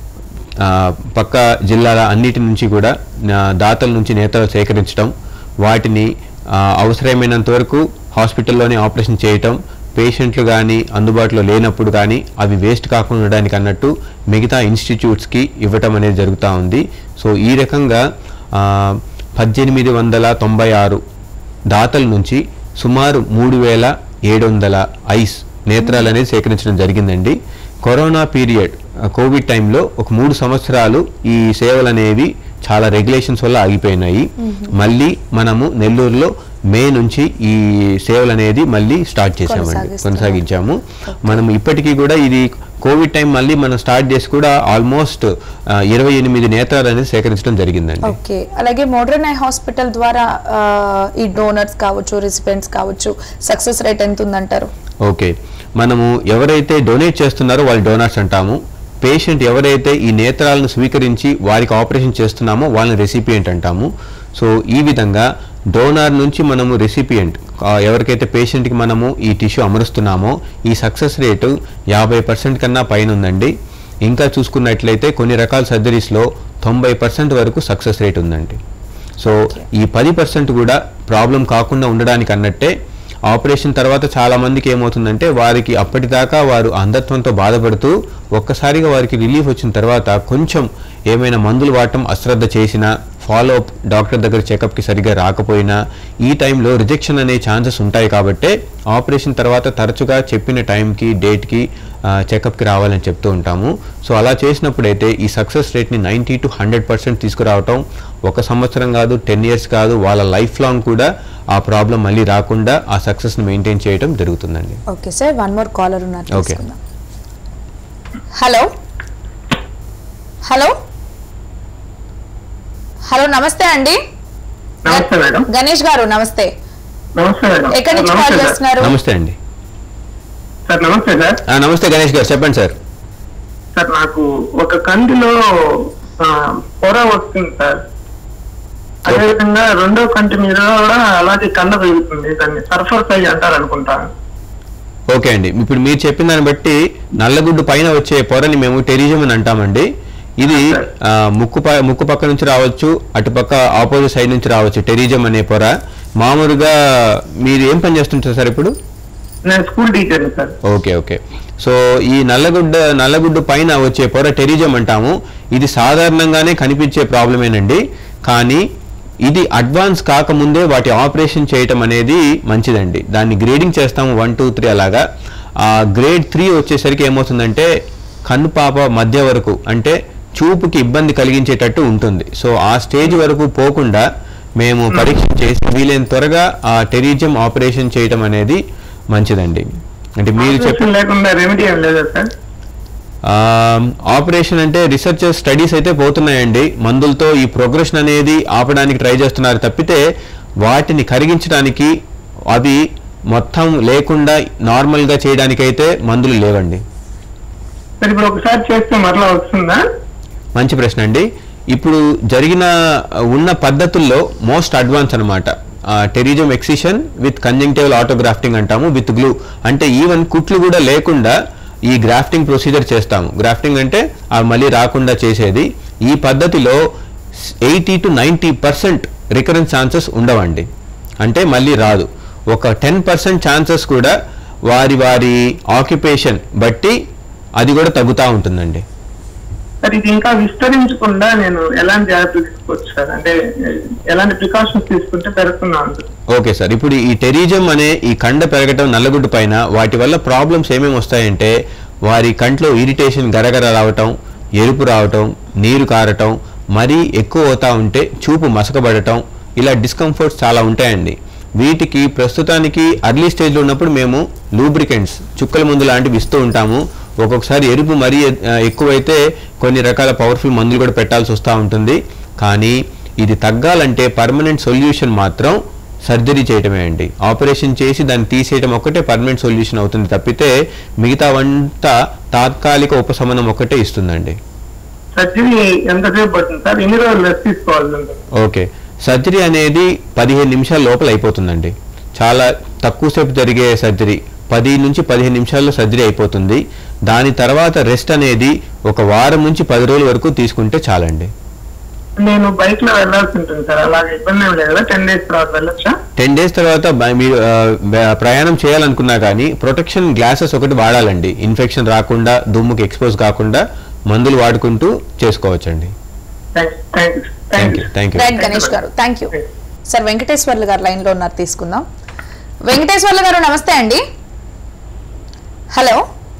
ఆ, పక్క జిల్లాల అన్నిటి నుంచి కూడా ఆ, దాతల నుంచి నేతలు సేకరించడం వాటిని ఆ, అవసరమైనంత వరకు హాస్పిటల్లోనే ఆపరేషన్ చేయటం పేషెంట్లు కానీ అందుబాటులో లేనప్పుడు కానీ అవి వేస్ట్ కాకుండా ఉండడానికి అన్నట్టు మిగతా ఇన్స్టిట్యూట్స్కి ఇవ్వటం అనేది జరుగుతూ ఉంది సో ఈ రకంగా ఆ, పద్దెనిమిది వందల తొంభై ఆరు దాతల నుంచి సుమారు మూడు వేల ఏడు వందల ఐస్ నేత్రాలు అనేది సేకరించడం జరిగిందండి కరోనా పీరియడ్ ఆ, కోవిడ్ టైంలో ఒక మూడు సంవత్సరాలు ఈ సేవలు అనేవి చాలా రెగ్యులేషన్స్ వల్ల ఆగిపోయినాయి మళ్ళీ మనము నెల్లూరులో మే నుంచి ఈ సేవలు అనేది మళ్ళీ స్టార్ట్ చేసామండి కొనసాగిస్తున్నాం. కొనసాగించాము మనం ఇప్పటికీ కూడా ఇది కోవిడ్ టైం మళ్ళీ మనం స్టార్ట్ చేసి కూడా ఆల్మోస్ట్ ఇరవై ఎనిమిది నేత్రాలు అనేది సేకరించడం జరిగిందండి ఓకే అలాగే మోడర్న్ ఐ హాస్పిటల్ ద్వారా ఆ, ఈ డోనర్స్ కావచ్చు రెసిపెంట్స్ కావచ్చు సక్సెస్ రేట్ ఎంత ఉందంటారు ఓకే మనము ఎవరైతే డొనేట్ చేస్తున్నారో వాళ్ళు డోనర్స్ అంటాము పేషెంట్ ఎవరైతే ఈ నేత్రాలను స్వీకరించి వారికి ఆపరేషన్ చేస్తున్నామో వాళ్ళని రెసిపియంట్ అంటాము సో ఈ విధంగా డోనార్ నుంచి మనము రెసిపియంట్ ఎవరికైతే పేషెంట్కి మనము ఈ టిష్యూ అమరుస్తున్నామో ఈ సక్సెస్ రేటు యాభై పర్సెంట్ కన్నా పైన ఉందండి ఇంకా చూసుకున్నట్లయితే కొన్ని రకాల సర్జరీస్లో తొంభై పర్సెంట్ వరకు సక్సెస్ రేట్ ఉందండి సో ఈ పది పర్సెంట్ కూడా ప్రాబ్లం కాకుండా ఉండడానికి అన్నట్టే ఆపరేషన్ తర్వాత చాలా మందికి ఏమవుతుందంటే వారికి అప్పటిదాకా వారు అంధత్వంతో బాధపడుతూ ఒక్కసారిగా వారికి రిలీఫ్ వచ్చిన తర్వాత కొంచెం ఏమైనా మందులు వాడటం అశ్రద్ధ చేసినా ఫాలో అప్ డాక్టర్ దగ్గర చెకప్కి సరిగ్గా రాకపోయినా ఈ టైంలో రిజెక్షన్ అనే ఛాన్సెస్ ఉంటాయి కాబట్టే ఆపరేషన్ తర్వాత తరచుగా చెప్పిన టైంకి డేట్కి చెకప్కి రావాలని చెప్తూ ఉంటాము సో అలా చేసినప్పుడైతే ఈ సక్సెస్ రేట్ని నైంటీ టు హండ్రెడ్ పర్సెంట్ తీసుకురావటం ఒక సంవత్సరం కాదు టెన్ ఇయర్స్ కాదు వాళ్ళ లైఫ్ లాంగ్ కూడా ఆ ప్రాబ్లం మళ్ళీ రాకుండా ఆ సక్సెస్ని మెయింటైన్ చేయడం జరుగుతుందండి okay sir one more caller ఉన్నారు Okay. తీసుకుందాం హలో హలో హలో నమస్తే అండి నమస్తే మేడం గణేష్ గారు నమస్తే నమస్తే మేడం ఎక్కడి నుంచి నమస్తే కాల్ సార్. చేస్తున్నారు నమస్తే అండి సార్ నమస్తే సార్ ఆ, నమస్తే గణేష్ గారు చెప్పండి సార్ సార్ నాకు ఒక కంటిలో ఆ, పొర వస్తుంది సార్ అదేవిధంగా రెండో కంటి మీద కూడా అలాగే కండ పెరుగుతుంది దాన్ని సర్ఫర్ సైజ్ అంటారు అనుకుంటాను ఓకే అండి ఇప్పుడు మీరు చెప్పిన దాన్ని బట్టి నల్లగుడ్డు పైన వచ్చే పొరని మేము టెరిజం అని అంటామండి ఇది ఆ, ముక్కు ప ముక్కు పక్క నుంచి రావచ్చు అటుపక్క ఆపోజిట్ సైడ్ నుంచి రావచ్చు టెరిజం అనే పొర మామూలుగా మీరు ఏం పని చేస్తుంటారు సార్ ఇప్పుడు నేను స్కూల్ టీచర్ని సార్ ఓకే ఓకే సో ఈ నల్లగుడ్డ నల్లగుడ్డు పైన వచ్చే పొర టెరిజం అంటాము ఇది సాధారణంగానే కనిపించే ప్రాబ్లమేనండి కానీ ఇది అడ్వాన్స్ కాకముందే వాటి ఆపరేషన్ చేయటం అనేది మంచిదండి దాన్ని గ్రేడింగ్ చేస్తాము వన్ టూ త్రీ అలాగా ఆ గ్రేడ్ త్రీ వచ్చేసరికి ఏమవుతుందంటే కన్ను పాప మధ్య వరకు అంటే చూపుకి ఇబ్బంది కలిగించేటట్టు ఉంటుంది సో ఆ స్టేజ్ వరకు పోకుండా మేము పరీక్ష చేసి వీలైన త్వరగా ఆ టెరిజం ఆపరేషన్ చేయటం అనేది మంచిదండి అంటే మీరు చెప్పి ఆపరేషన్ లేకుండా రెమెడీ ఏం లేదా సార్ ఆపరేషన్ అంటే రీసెర్చ్ స్టడీస్ అయితే పోతున్నాయండి మందులతో ఈ ప్రోగ్రెషన్ అనేది ఆపడానికి ట్రై చేస్తున్నారు తప్పితే వాటిని కరిగించడానికి అవి మొత్తం లేకుండా నార్మల్గా చేయడానికైతే మందులు లేవండి సార్ ఇప్పుడు ఒకసారి చేస్తే మరలా వస్తుందా మంచి ప్రశ్న అండి ఇప్పుడు జరిగిన ఉన్న పద్ధతుల్లో మోస్ట్ అడ్వాన్స్ అనమాట pterygium excision with conjunctival autografting అంటాము విత్ గ్లూ అంటే ఈవెన్ కుట్లు కూడా లేకుండా ఈ గ్రాఫ్టింగ్ ప్రొసీజర్ చేస్తాము గ్రాఫ్టింగ్ అంటే అవి మళ్ళీ రాకుండా చేసేది ఈ పద్ధతిలో eighty to ninety percent recurrence chances ఉండవండి అంటే మళ్ళీ రాదు ఒక టెన్ పర్సెంట్ ఛాన్సెస్ కూడా వారి వారి ఆక్యుపేషన్ బట్టి అది కూడా తగ్గుతూ ఉంటుందండి సార్ ఇది ఇంకా విస్తరించకుండా నేను ఎలాంటి జాగ్రత్తలు తీసుకోవచ్చు సార్ అంటే ఎలాంటి ప్రికాషన్స్ తీసుకుంటే పెరుగుతున్నాను ఓకే సార్ ఇప్పుడు ఈ టెరిజం అనే ఈ కండ పెరగటం నల్లగుడ్డు పైన వాటి వల్ల ప్రాబ్లమ్స్ ఏమేమి వస్తాయంటే వారి కంట్లో ఇరిటేషన్ గరగర రావటం ఎరుపు రావటం నీరు కారటం మరీ ఎక్కువ అవుతా ఉంటే చూపు మసకబడటం ఇలా డిస్కంఫర్ట్స్ చాలా ఉంటాయండి వీటికి ప్రస్తుతానికి అర్లీ స్టేజ్లో ఉన్నప్పుడు మేము లూబ్రికెంట్స్ చుక్కల మందు లాంటివి ఇస్తూ ఉంటాము ఒక్కొక్కసారి ఎరుపు మరీ ఆ, ఎక్కువైతే కొన్ని రకాల పవర్ఫుల్ మందులు కూడా పెట్టాల్సి వస్తూ ఉంటుంది కానీ ఇది తగ్గాలంటే పర్మనెంట్ సొల్యూషన్ మాత్రం సర్జరీ చేయటమే అండి ఆపరేషన్ చేసి దాన్ని తీసేయడం ఒక్కటే పర్మనెంట్ సొల్యూషన్ అవుతుంది తప్పితే మిగతావంతా తాత్కాలిక ఉపశమనం ఒక్కటే ఇస్తుందండి సర్జరీ ఎంతసేపు పడుతుంది సార్ ఎన్ని రోజులు రెస్ట్ తీసుకోవాల్సి ఉంటుంది ఓకే సర్జరీ అనేది పదిహేను నిమిషాల లోపల అయిపోతుందండి చాలా తక్కువ సేపు జరిగే సర్జరీ పది నుంచి పదిహేను నిమిషాల్లో సర్జరీ అయిపోతుంది దాని తర్వాత రెస్ట్ అనేది ఒక వారం నుంచి పది రోజుల వరకు తీసుకుంటే చాలండి నేను బైక్ లో వెళ్ళాల్సి ఉంటుంది సార్ అలాగే ఇబ్బంది ఏం లేదు కదా టెన్ డేస్ తర్వాత వెళ్ళొచ్చా టెన్ డేస్ తర్వాత బ- మీరు ఆ, బ- ప్రయాణం చేయాలనుకున్నా కానీ ప్రొటెక్షన్ గ్లాసెస్ ఒకటి వాడాలండి ఇన్ఫెక్షన్ రాకుండా దుమ్ముకి ఎక్స్పోజ్ కాకుండా మందులు వాడుకుంటూ చేసుకోవచ్చండి thank thank you thank you thank you right Ganesh గారు థ్యాంక్ యూ సార్ వెంకటేశ్వర్లు గారు లైన్ లో ఉన్నారు తీసుకుందాం వెంకటేశ్వర్లు గారు నమస్తే అండి హలో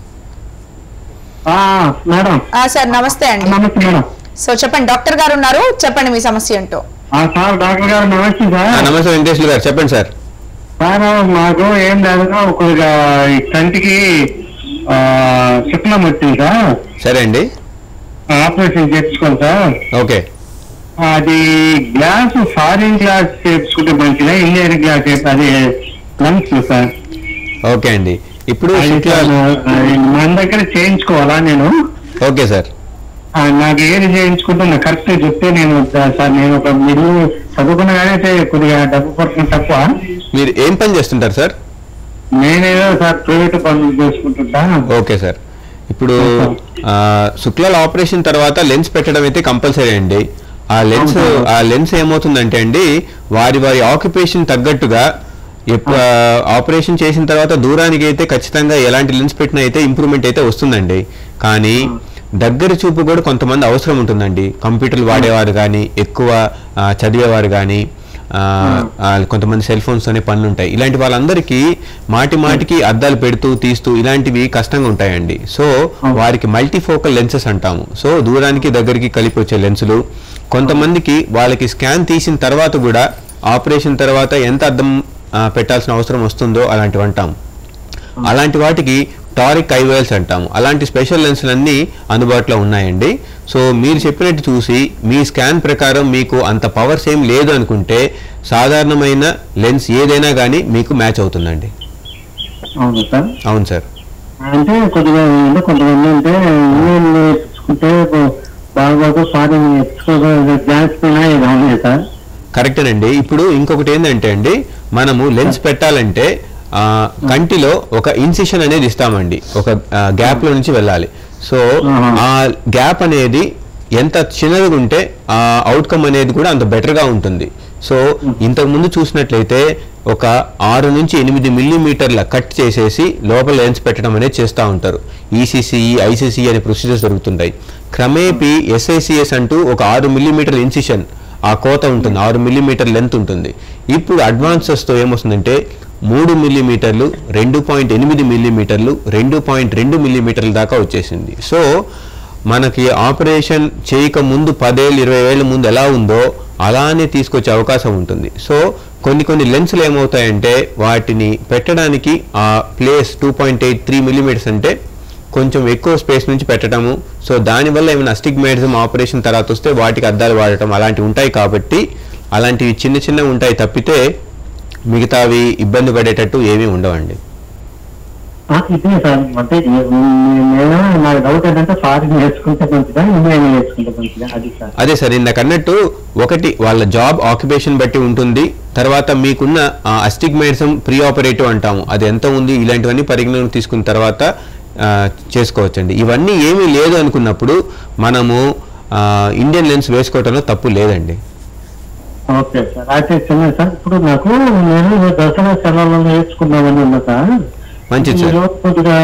ఆ, మేడం ఆ, సార్ నమస్తే అండి నమస్తే మేడం సో చెప్పండి డాక్టర్ గారు ఉన్నారు చెప్పండి మీ సమస్య ఏంటో ఆ, సార్ డాక్టర్ గారు నమస్తే ఆ, సార్ నమస్తే వెంకటేశ్వర గారు చెప్పండి సార్ సార్ మాకు ఏం లేదు కొద్దిగా ఈ కంటికి ఆ, శుక్లం వచ్చింది సార్ సరే అండి ఆపరేషన్ చేయించుకోండి సార్ ఓకే అది గ్లాస్ ఫారిన్ గ్లాస్ చేయించుకుంటే మంచిదా ఇండియన్ గ్లాస్ చేస్తే అది లెన్స్ సార్ ఓకే అండి ఇప్పుడు అది శుక్ల సార్, అది మన దగ్గర చేయించుకోవాలా నేను ఓకే సార్ ఆ, నాకు ఏది చేయించుకుంటే నాకు కరెక్ట్ చెప్తే నేను దా- సార్ నేను ఒక మీరు చదువుకున్న కానీ అయితే కొద్దిగా డబ్బు పడుతుంది తక్కువ మీరు ఏం పని చేస్తుంటారు సార్ నేనేదో సార్ ప్రైవేట్ పనులు చేసుకుంటుంటా ఓకే సార్ ఇప్పుడు ఆ, శుక్లాల ఆపరేషన్ తర్వాత లెన్స్ పెట్టడం అయితే కంపల్సరీ అండి ఆ లెన్స్ ఆ లెన్స్ ఏమవుతుందంటే అండి వారి వారి ఆక్యుపేషన్ తగ్గట్టుగా ఎప్పు- ఆ, ఆపరేషన్ చేసిన తర్వాత దూరానికి అయితే ఖచ్చితంగా ఎలాంటి లెన్స్ పెట్టినా అయితే ఇంప్రూవ్మెంట్ అయితే వస్తుందండి కానీ దగ్గర చూపు కూడా కొంతమంది అవసరం ఉంటుందండి కంప్యూటర్లు వాడేవారు కానీ ఎక్కువ ఆ, చదివేవారు కానీ ఆ, ఆ, కొంతమంది సెల్ ఫోన్స్ అనే పనులు ఉంటాయి ఇలాంటి వాళ్ళందరికీ మాటి మాటికి అద్దాలు పెడుతూ తీస్తూ ఇలాంటివి కష్టంగా ఉంటాయండి సో వారికి మల్టీఫోకల్ లెన్సెస్ అంటాము సో దూరానికి దగ్గరికి కలిపి వచ్చే లెన్సులు కొంతమందికి వాళ్ళకి స్కాన్ తీసిన తర్వాత కూడా ఆపరేషన్ తర్వాత ఎంత అద్దం ఆ, పెట్టాల్సిన అవసరం వస్తుందో అలాంటివి అంటాము అలాంటి వాటికి టారిక్ ఐవైల్స్ అంటాము అలాంటి స్పెషల్ లెన్స్లన్నీ అందుబాటులో ఉన్నాయండి సో మీరు చెప్పినట్టు చూసి మీ స్కాన్ ప్రకారం మీకు అంత పవర్స్ ఏం లేదు అనుకుంటే సాధారణమైన లెన్స్ ఏదైనా కానీ మీకు మ్యాచ్ అవుతుందండి అవును సార్ అవును సార్ అంటే కొద్దిగా అంటే కొంతమంది అంటే ఇండియన్ నేర్చుకుంటే బాగా ఫారిన్ నేర్చుకోగా గ్లాస్ పైన ఇది ఉంది సార్ కరెక్టేనండి ఇప్పుడు ఇంకొకటి ఏంటంటే అండి మనము లెన్స్ పెట్టాలంటే ఆ, కంటిలో ఒక ఇన్సిషన్ అనేది ఇస్తామండి ఒక గ్యాప్ లో నుంచి వెళ్ళాలి సో ఆహా. ఆ గ్యాప్ అనేది ఎంత చిన్నదిగా ఉంటే ఆ అవుట్కమ్ అనేది కూడా అంత better గా ఉంటుంది సో ఇంతకు ముందు చూసినట్లయితే ఒక ఆరు నుంచి ఎనిమిది మిల్లీమీటర్ల కట్ చేసేసి లోపల లెన్స్ పెట్టడం అనేది చేస్తూ ఉంటారు ఈసీసీఈ ఐసీసీ అనే ప్రొసీజర్స్ జరుగుతుంటాయి క్రమేపీ ఎస్ఐసిఎస్ అంటూ ఒక ఆరు మిల్లీమీటర్ల ఇన్సిషన్ ఆ కోత ఉంటుంది ఆరు మిల్లీమీటర్ లెంత్ ఉంటుంది ఇప్పుడు అడ్వాన్సెస్తో ఏమొస్తుందంటే మూడు మిల్లీమీటర్లు రెండు పాయింట్ ఎనిమిది మిల్లీమీటర్లు రెండు పాయింట్ రెండు మిల్లీమీటర్ల దాకా వచ్చేసింది సో మనకి ఆపరేషన్ చేయక ముందు పదేళ్ళు ఇరవై ఏళ్ళ ముందు ఎలా ఉందో అలానే తీసుకొచ్చే అవకాశం ఉంటుంది సో కొన్ని కొన్ని లెన్సులు ఏమవుతాయంటే వాటిని పెట్టడానికి ఆ place two point eight three millimetres అంటే కొంచెం ఎక్కువ స్పేస్ నుంచి పెట్టడము సో దానివల్ల ఏమైనా అస్టిగ్మేటిజం ఆపరేషన్ తర్వాత వస్తే వాటికి అద్దాలు వాడటం అలాంటివి ఉంటాయి కాబట్టి అలాంటివి చిన్న చిన్నవి ఉంటాయి తప్పితే మిగతావి ఇబ్బంది పడేటట్టు ఏమీ ఉండవండి ఆ, ఇదే సార్ అంటే నేను నాకు డౌట్ ఏంటంటే ఫారిన్ నేర్చుకుంటే మంచిదా ఇండియన్ నేర్చుకుంటే మంచిదా అది సార్ అదే సార్ ఇందాక అన్నట్టు ఒకటి వాళ్ళ జాబ్ ఆక్యుపేషన్ బట్టి ఉంటుంది తర్వాత మీకున్న అస్టిగ్మేటిజం ప్రీ ఆపరేటివ్ అంటాము అది ఎంత ఉంది ఇలాంటివన్నీ పరిగణలోకి తీసుకున్న తర్వాత ఆ, చేసుకోవచ్చండి ఇవన్నీ ఏమీ లేదు అనుకున్నప్పుడు మనము ఆ, ఇండియన్ లెన్స్ వేసుకోవటంలో తప్పు లేదండి ఓకే సార్ అయితే చిన్న సార్ ఇప్పుడు నాకు నేను దసరా సెలవులలో నేర్చుకున్నామని ఉన్నా సార్ మంచిది సార్ ఈరోజు కొద్దిగా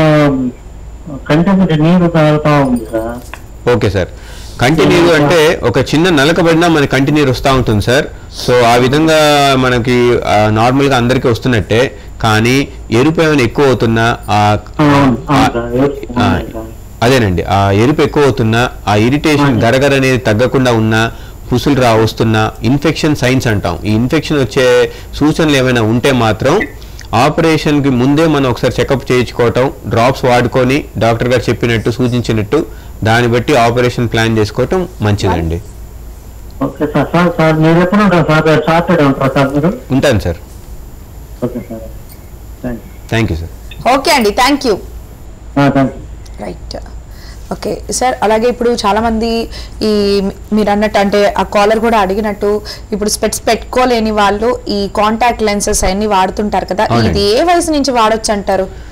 కంటి మీద నీరు తాగుతా ఉంది సార్ ఓకే సార్ కంటిన్యూ అంటే ఒక చిన్న నలకబడినా మన కంటిన్యూ వస్తూ ఉంటుంది సార్ సో ఆ విధంగా మనకి ఆ, నార్మల్గా అందరికీ వస్తున్నట్టే కానీ ఎరుపు ఏమైనా ఎక్కువ అవుతున్నా ఆ అవును, అవును ఆ- సార్. ఆ, అవును సార్. అదేనండి ఆ ఎరుపు ఎక్కువ అవుతున్నా ఆ ఇరిటేషన్ గరగర అనేది తగ్గకుండా ఉన్నా పుసులు రా వస్తున్నా ఇన్ఫెక్షన్ సైన్స్ అంటాం ఈ ఇన్ఫెక్షన్ వచ్చే సూచనలు ఏమైనా ఉంటే మాత్రం ఆపరేషన్కి ముందే మనం ఒకసారి చెకప్ చేయించుకోవటం డ్రాప్స్ వాడుకొని డాక్టర్ గారు చెప్పినట్టు సూచించినట్టు దాన్ని బట్టి ఆపరేషన్ ప్లాన్ చేసుకోవటం మంచిదండి ఓకే సార్ సార్ సార్ మీరు ఎప్పుడు ఉంటారు సార్ సాటర్డే ఉంటారా సార్ మీరు ఉంటాను sir okay sir thank thank you sir okay అండి thank you you thank you right okay sir అలాగే ఇప్పుడు చాలా మంది ఈ మీరు అన్నట్టు అంటే ఆ కాలర్ కూడా అడిగినట్టు ఇప్పుడు స్పెట్స్ పెట్టుకోలేని వాళ్ళు ఈ కాంటాక్ట్ లెన్సెస్ అన్ని వాడుతుంటారు కదా అవునండి. ఇది ఏ వయసు నుంచి వాడొచ్చు అంటారు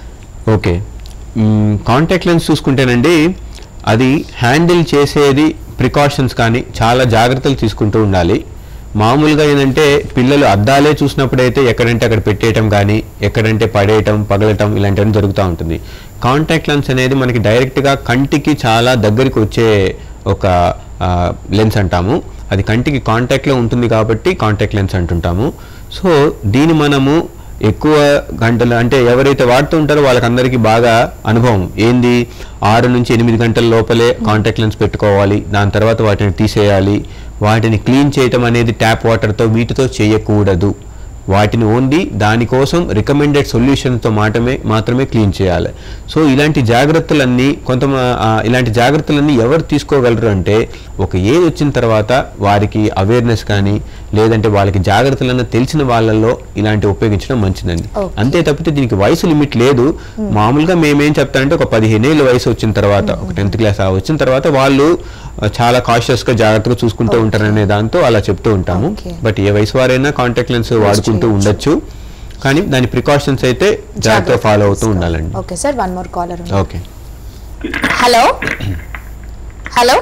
ఓకే కాంటాక్ట్ లెన్స్ చూసుకుంటేనండి అది హ్యాండిల్ చేసేది ప్రికాషన్స్ కానీ చాలా జాగ్రత్తలు తీసుకుంటూ ఉండాలి మామూలుగా ఏంటంటే పిల్లలు అద్దాలే చూసినప్పుడైతే ఎక్కడంటే అక్కడ పెట్టేయటం కానీ ఎక్కడంటే పడేయటం పగలటం ఇలాంటివన్నీ జరుగుతూ ఉంటుంది కాంటాక్ట్ లెన్స్ అనేది మనకి డైరెక్ట్గా కంటికి చాలా దగ్గరికి వచ్చే ఒక లెన్స్ అంటాము అది కంటికి కాంటాక్ట్లో ఉంటుంది కాబట్టి కాంటాక్ట్ లెన్స్ అంటుంటాము సో దీన్ని మనము ఎక్కువ గంటలు అంటే ఎవరైతే వాడుతూ ఉంటారో వాళ్ళకందరికీ బాగా అనుభవం ఏంది ఆరు నుంచి ఎనిమిది గంటల లోపలే కాంటాక్ట్ లెన్స్ పెట్టుకోవాలి దాని తర్వాత వాటిని తీసేయాలి వాటిని క్లీన్ చేయటం అనేది ట్యాప్ వాటర్తో వీటితో చేయకూడదు వాటిని ఓన్లీ దానికోసం రికమెండెడ్ సొల్యూషన్తో మాత్రమే మాత్రమే క్లీన్ చేయాలి సో ఇలాంటి జాగ్రత్తలన్నీ కొంత ఇలాంటి జాగ్రత్తలన్నీ ఎవరు తీసుకోగలరు అంటే ఒక ఏజ్ వచ్చిన తర్వాత వారికి అవేర్నెస్ కానీ లేదంటే వాళ్ళకి జాగ్రత్తలన్న తెలిసిన వాళ్ళల్లో ఇలాంటి ఉపయోగించడం మంచిదండి Okay. అంతే తప్పితే దీనికి వయసు లిమిట్ లేదు మామూలుగా మేమేం చెప్తామంటే ఒక పదిహేను ఏళ్ళ వయసు వచ్చిన తర్వాత ఒక టెన్త్ క్లాస్ వచ్చిన తర్వాత వాళ్ళు ఆ, చాలా cautious గా జాగ్రత్తగా చూసుకుంటూ ఉంటారనే దాంతో అలా చెప్తూ ఉంటాము Okay. బట్ ఏ వయసు వారైనా కాంటాక్ట్ లెన్స్ వాడుకుంటూ ఉండొచ్చు కానీ దాని ప్రికాషన్స్ అయితే జాగ్రత్తగా ఫాలో అవుతూ ఉండాలండి okay sir one more caller okay hello hello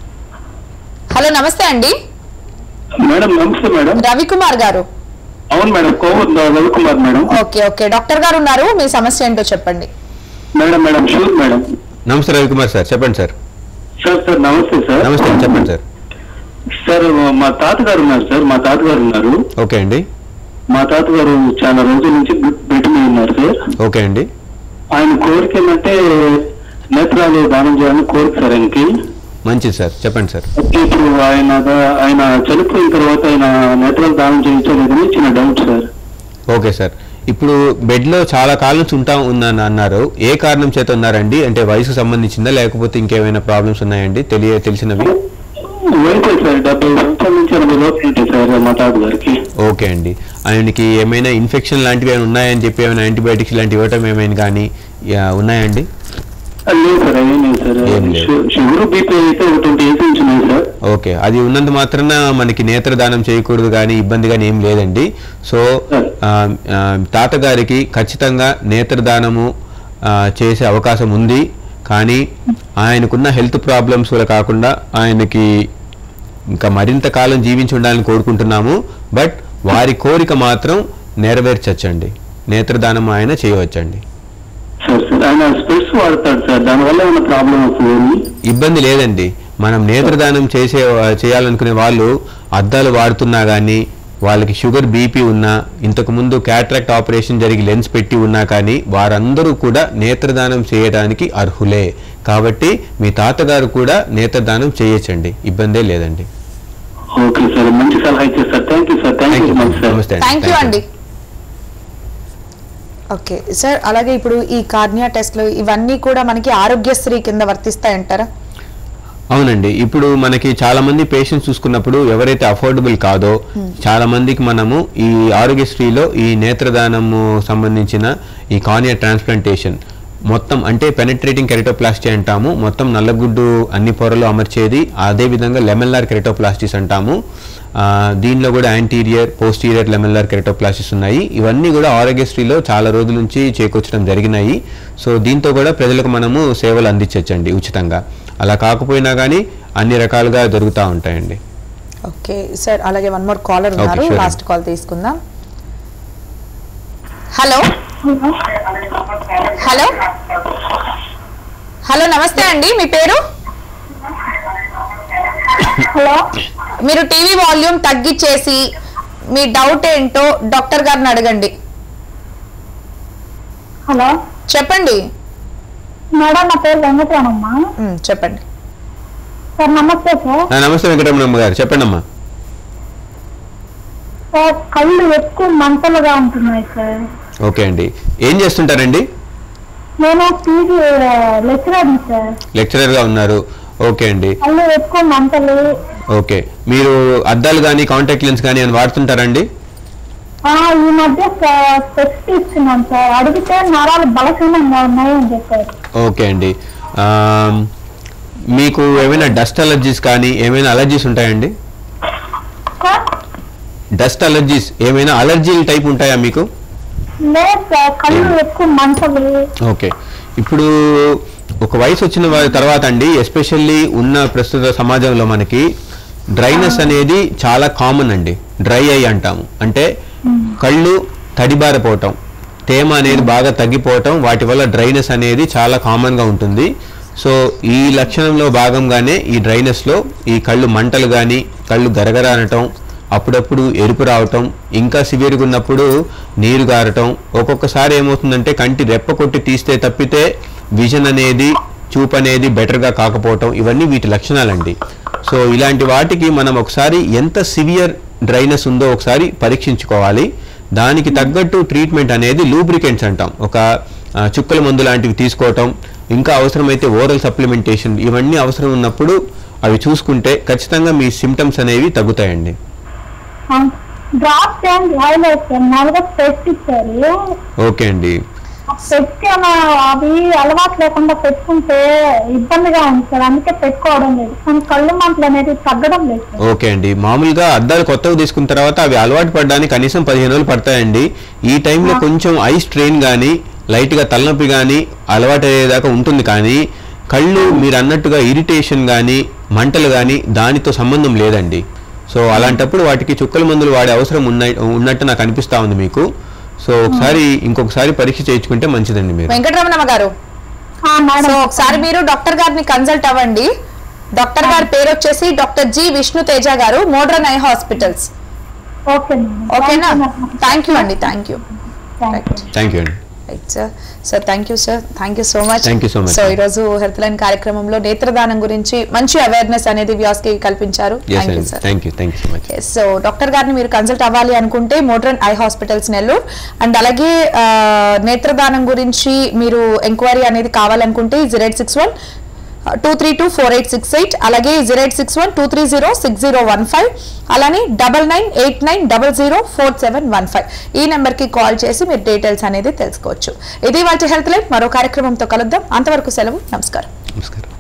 hello నమస్తే అండి మేడం నమస్తే మేడం రవికుమార్ గారు అవును madam Kovur Ravikumar madam okay okay doctor గారు ఉన్నారు మీ సమస్య ఏంటో చెప్పండి మేడం మేడం షూర్ మేడం నమస్తే రవికుమార్ సార్ చెప్పండి సార్ సార్ సార్ నమస్తే సార్ నమస్తే చెప్పండి సార్ సార్ మా తాతగారు ఉన్నారు సార్ మా తాతగారు ఉన్నారు ఓకే అండి మా తాతగారు చాలా రోజుల నుంచి బెడ్ మీద ఉన్నారు సార్ ఓకే అండి ఆయన కోరిక ఏంటంటే నేత్రాలు దానం చేయాలని కోరిక సార్ ఆయనకి మంచిది సార్ చెప్పండి సార్ అయితే ఇప్పుడు ఆయన దా- ఆయన చనిపోయిన తర్వాత ఆయన నేత్రాలు దానం చేయించలేదని చిన్న డౌట్ సార్ ఓకే సార్ ఇప్పుడు బెడ్లో చాలా కాలం నుంచి ఉంటా ఉన్నాను అన్నారు ఏ కారణం చేత ఉన్నారండి అంటే వయసుకు సంబంధించిందా లేకపోతే ఇంకేమైనా ప్రాబ్లమ్స్ ఉన్నాయండి తెలియ తెలిసినవి వయసు సార్ డెబ్బై సంవత్సరాల నుంచి ఎనభై లోపు ఉంటాయి సార్ మా తాతగారికి ఓకే అండి ఆయనకి ఏమైనా ఇన్ఫెక్షన్ లాంటివి ఏమైనా ఉన్నాయని చెప్పి ఏమైనా యాంటీబయాటిక్స్ లాంటివి ఇవ్వటం ఏమైనా కానీ యా, ఉన్నాయండి లేదు సార్ ఏం లేదు సార్ ఏం లేదు. షు- షుగర్ బీపీ అయితే ఒక ట్వంటీ ఇయర్స్ నుంచి ఉన్నాయి సార్ ఓకే అది ఉన్నంత మాత్రాన మనకి నేత్రదానం చేయకూడదు కానీ ఇబ్బంది కానీ ఏం లేదండి సో ఆ, ఆ, తాతగారికి ఖచ్చితంగా నేత్రదానము ఆ, చేసే అవకాశం ఉంది కానీ ఆయనకున్న హెల్త్ ప్రాబ్లమ్స్ వల్ల కాకుండా ఆయనకి ఇంకా మరింత కాలం జీవించి ఉండాలని కోరుకుంటున్నాము బట్ వారి కోరిక మాత్రం నెరవేర్చచ్చండి నేత్రదానం ఆయన చేయవచ్చండి సార్ సార్ ఆయన స్పెట్స్ వాడతాడు సార్ దానివల్ల ఏమైనా ప్రాబ్లం వస్తుంది ఇబ్బంది లేదండి మనం నేత్రదానం చేసే చేయాలనుకునే వాళ్ళు అద్దాలు వాడుతున్నా కానీ వాళ్ళకి షుగర్ బీపీ ఉన్నా ఇంతకుముందు క్యాట్రాక్ట్ ఆపరేషన్ జరిగి లెన్స్ పెట్టి ఉన్నా కానీ వారందరూ కూడా నేత్రదానం చేయడానికి అర్హులే కాబట్టి మీ తాతగారు కూడా నేత్రదానం చేయొచ్చండి ఇబ్బందే లేదండి ఓకే సార్ మంచి సలహా ఇచ్చారు sir thank you sir thank thank you you much sir నమస్తే థ్యాంక్ యూ Thank అండి ఓకే సార్ అలాగే ఇప్పుడు ఈ కార్నియా టెస్ట్లు ఇవన్నీ కూడా మనకి ఆరోగ్యశ్రీ కింద వర్తిస్తాయంటారా అవునండి ఇప్పుడు మనకి చాలా మంది పేషెంట్స్ చూసుకున్నప్పుడు ఎవరైతే అఫోర్డబుల్ కాదో చాలా మందికి మనము ఈ ఆరోగ్యశ్రీలో ఈ నేత్రదానము సంబంధించిన ఈ కార్నియా ట్రాన్స్ప్లాంటేషన్ మొత్తం అంటే పెనట్రేటింగ్ కెరటోప్లాస్టీ అంటాము మొత్తం నల్లగుడ్డు అన్ని పొరలు అమర్చేది అదే విధంగా లెమెల్లార్ కెరటోప్లాస్టీస్ అంటాము ఆ, దీనిలో కూడా యాంటీరియర్ పోస్టీరియర్ లెమెల్లార్ కెరటోప్లాస్టిస్ ఉన్నాయి ఇవన్నీ కూడా ఆరోగ్యశ్రీలో చాలా రోజుల నుంచి చేకూర్చడం జరిగినాయి సో దీంతో కూడా ప్రజలకు మనము సేవలు అందించవచ్చండి ఉచితంగా అలా కాకపోయినా కానీ అన్ని రకాలుగా జరుగుతూ ఉంటాయండి ఓకే సార్ అలాగే వన్ మోర్ కాలర్ Okay, ఉన్నారు sure. లాస్ట్ కాల్ తీసుకుందాం హలో హలో హలో నమస్తే అండి మీ పేరు హలో మీరు టీవీ వాల్యూమ్ తగ్గించేసి మీ డౌట్ ఏంటో డాక్టర్ గారిని అడగండి హలో చెప్పండి మేడం నా పేరు వెంకటరామమ్మ ఉమ్, చెప్పండి సార్ నమస్తే సార్ ఆ, నమస్తే వెంకటరమణమ్మ గారు చెప్పండి అమ్మా సార్ కళ్ళు ఎక్కువ మంటలుగా ఉంటున్నాయి సార్ ఓకే అండి ఏం చేస్తుంటారండి నేను పీజీ లెక్చరర్ని సార్ లెక్చరర్గా ఉన్నారు ఓకే అండి కళ్ళు ఎక్కువ మంటలు ఓకే మీరు అద్దాలు కానీ కాంటాక్ట్ లెన్స్ కానీ అని వాడుతుంటారండి ఆ, ఈ మధ్య టెస్ట్ ఇస్తున్నాం సార్ అడిగితే నరాలు బలహీనంగా ఉన్నాయని చెప్పారు ఓకే అండి ఆమ్, మీకు ఏమైనా డస్ట్ అలర్జీస్ కానీ ఏమైనా అలర్జీస్ ఉంటాయండి సార్ డస్ట్ అలర్జీస్ ఏమైనా అలర్జీల టైప్ ఉంటాయా మీకు లేదు సార్ కళ్ళు ఎక్కువ మంటలు ఓకే ఇప్పుడు ఒక వయసు వచ్చిన వారి తర్వాత అండి ఎస్పెషల్లీ ఉన్న ప్రస్తుత సమాజంలో మనకి డ్రైనెస్ అనేది చాలా కామన్ అండి డ్రై ఐ అంటాము అంటే కళ్ళు తడిబారిపోవటం తేమ అనేది బాగా తగ్గిపోవటం వాటి వల్ల డ్రైనెస్ అనేది చాలా కామన్గా ఉంటుంది సో ఈ లక్షణంలో భాగంగానే ఈ డ్రైనెస్లో ఈ కళ్ళు మంటలు కానీ కళ్ళు గరగర అనటం అప్పుడప్పుడు ఎరుపు రావటం ఇంకా సివియర్గా ఉన్నప్పుడు నీరు గారటం ఒక్కొక్కసారి ఏమవుతుందంటే కంటి రెప్ప కొట్టి తీస్తే తప్పితే విజన్ అనేది చూపు అనేది బెటర్గా కాకపోవటం ఇవన్నీ వీటి లక్షణాలండి సో ఇలాంటి వాటికి మనం ఒకసారి ఎంత సివియర్ డ్రైనెస్ ఉందో ఒకసారి పరీక్షించుకోవాలి దానికి తగ్గట్టు ట్రీట్మెంట్ అనేది లూబ్రికెంట్స్ అంటాం ఒక ఆ, చుక్కల మందు లాంటివి తీసుకోవటం ఇంకా అవసరమైతే ఓరల్ సప్లిమెంటేషన్ ఇవన్నీ అవసరం ఉన్నప్పుడు అవి చూసుకుంటే ఖచ్చితంగా మీ సిమ్టమ్స్ అనేవి తగ్గుతాయండి డ్రాప్స్ ఏం రాయలేదు సార్ మామూలుగా టెస్ట్ ఇచ్చారు ఓకే అండి పెట్టి అవి అలవాటు లేకుండా పెట్టుకుంటే ఇబ్బందిగా ఉంది సార్ అందుకే పెట్టుకోవడం లేదు కానీ కళ్ళు మంటలు అనేది తగ్గడం లేదు సార్ ఓకే అండి మామూలుగా అద్దాలు కొత్తవి తీసుకున్న తర్వాత అవి అలవాటు పడడానికి కనీసం పదిహేను రోజులు పడతాయండి ఈ టైంలో కొంచెం ఐ స్ట్రెయిన్ కానీ లైట్గా తలనొప్పి కానీ అలవాటు అయ్యేదాకా ఉంటుంది కానీ కళ్ళు మీరు అన్నట్టుగా ఇరిటేషన్ కానీ మంటలు కానీ దానితో సంబంధం లేదండి సో అలాంటప్పుడు వాటికి చుక్కల మందులు వాడే అవసరం ఉన్న ఉన్నట్టు నాకు అనిపిస్తా ఉంది మీకు సో ఒకసారి ఇంకొకసారి పరీక్ష చేయించుకుంటే మంచిదండి మీరు వెంకటరమణమ్మ గారు ఆ, మేడం సో ఒకసారి మీరు డాక్టర్ గారిని కన్సల్ట్ అవ్వండి డాక్టర్ గారి పేరు వచ్చేసి డాక్టర్ జి విష్ణు తేజ గారు modern eye hospitals okay madam ఓకేనా థ్యాంక్ యూ అండి thank you thank you thank you అండి right sir sir thank you sir thank you so much Thank you so much. So ఈరోజు health line కార్యక్రమంలో నేత్రదానం గురించి మంచి awareness అనేది వ్యాస్ కి కల్పించారు ఎస్ థ్యాంక్ యూ అండి sir thank you thank you so much so doctor గారిని మీరు కన్సల్ట్ అవ్వాలి అనుకుంటే modern eye hospitals Nellore and అలాగే ఆ, నేత్రదానం గురించి మీరు ఎంక్వైరీ అనేది కావాలనుకుంటే zero eight six one two three two four eight six eight అలాగే zero eight six one two three zero six zero one five అలానే double nine eight nine double zero four seven one five ఈ నెంబర్కి call చేసి మీరు details అనేది తెలుసుకోవచ్చు ఇది వాటి హెల్త్ లైఫ్ మరో కార్యక్రమంతో కలుద్దాం అంతవరకు సెలవు నమస్కారం నమస్కారం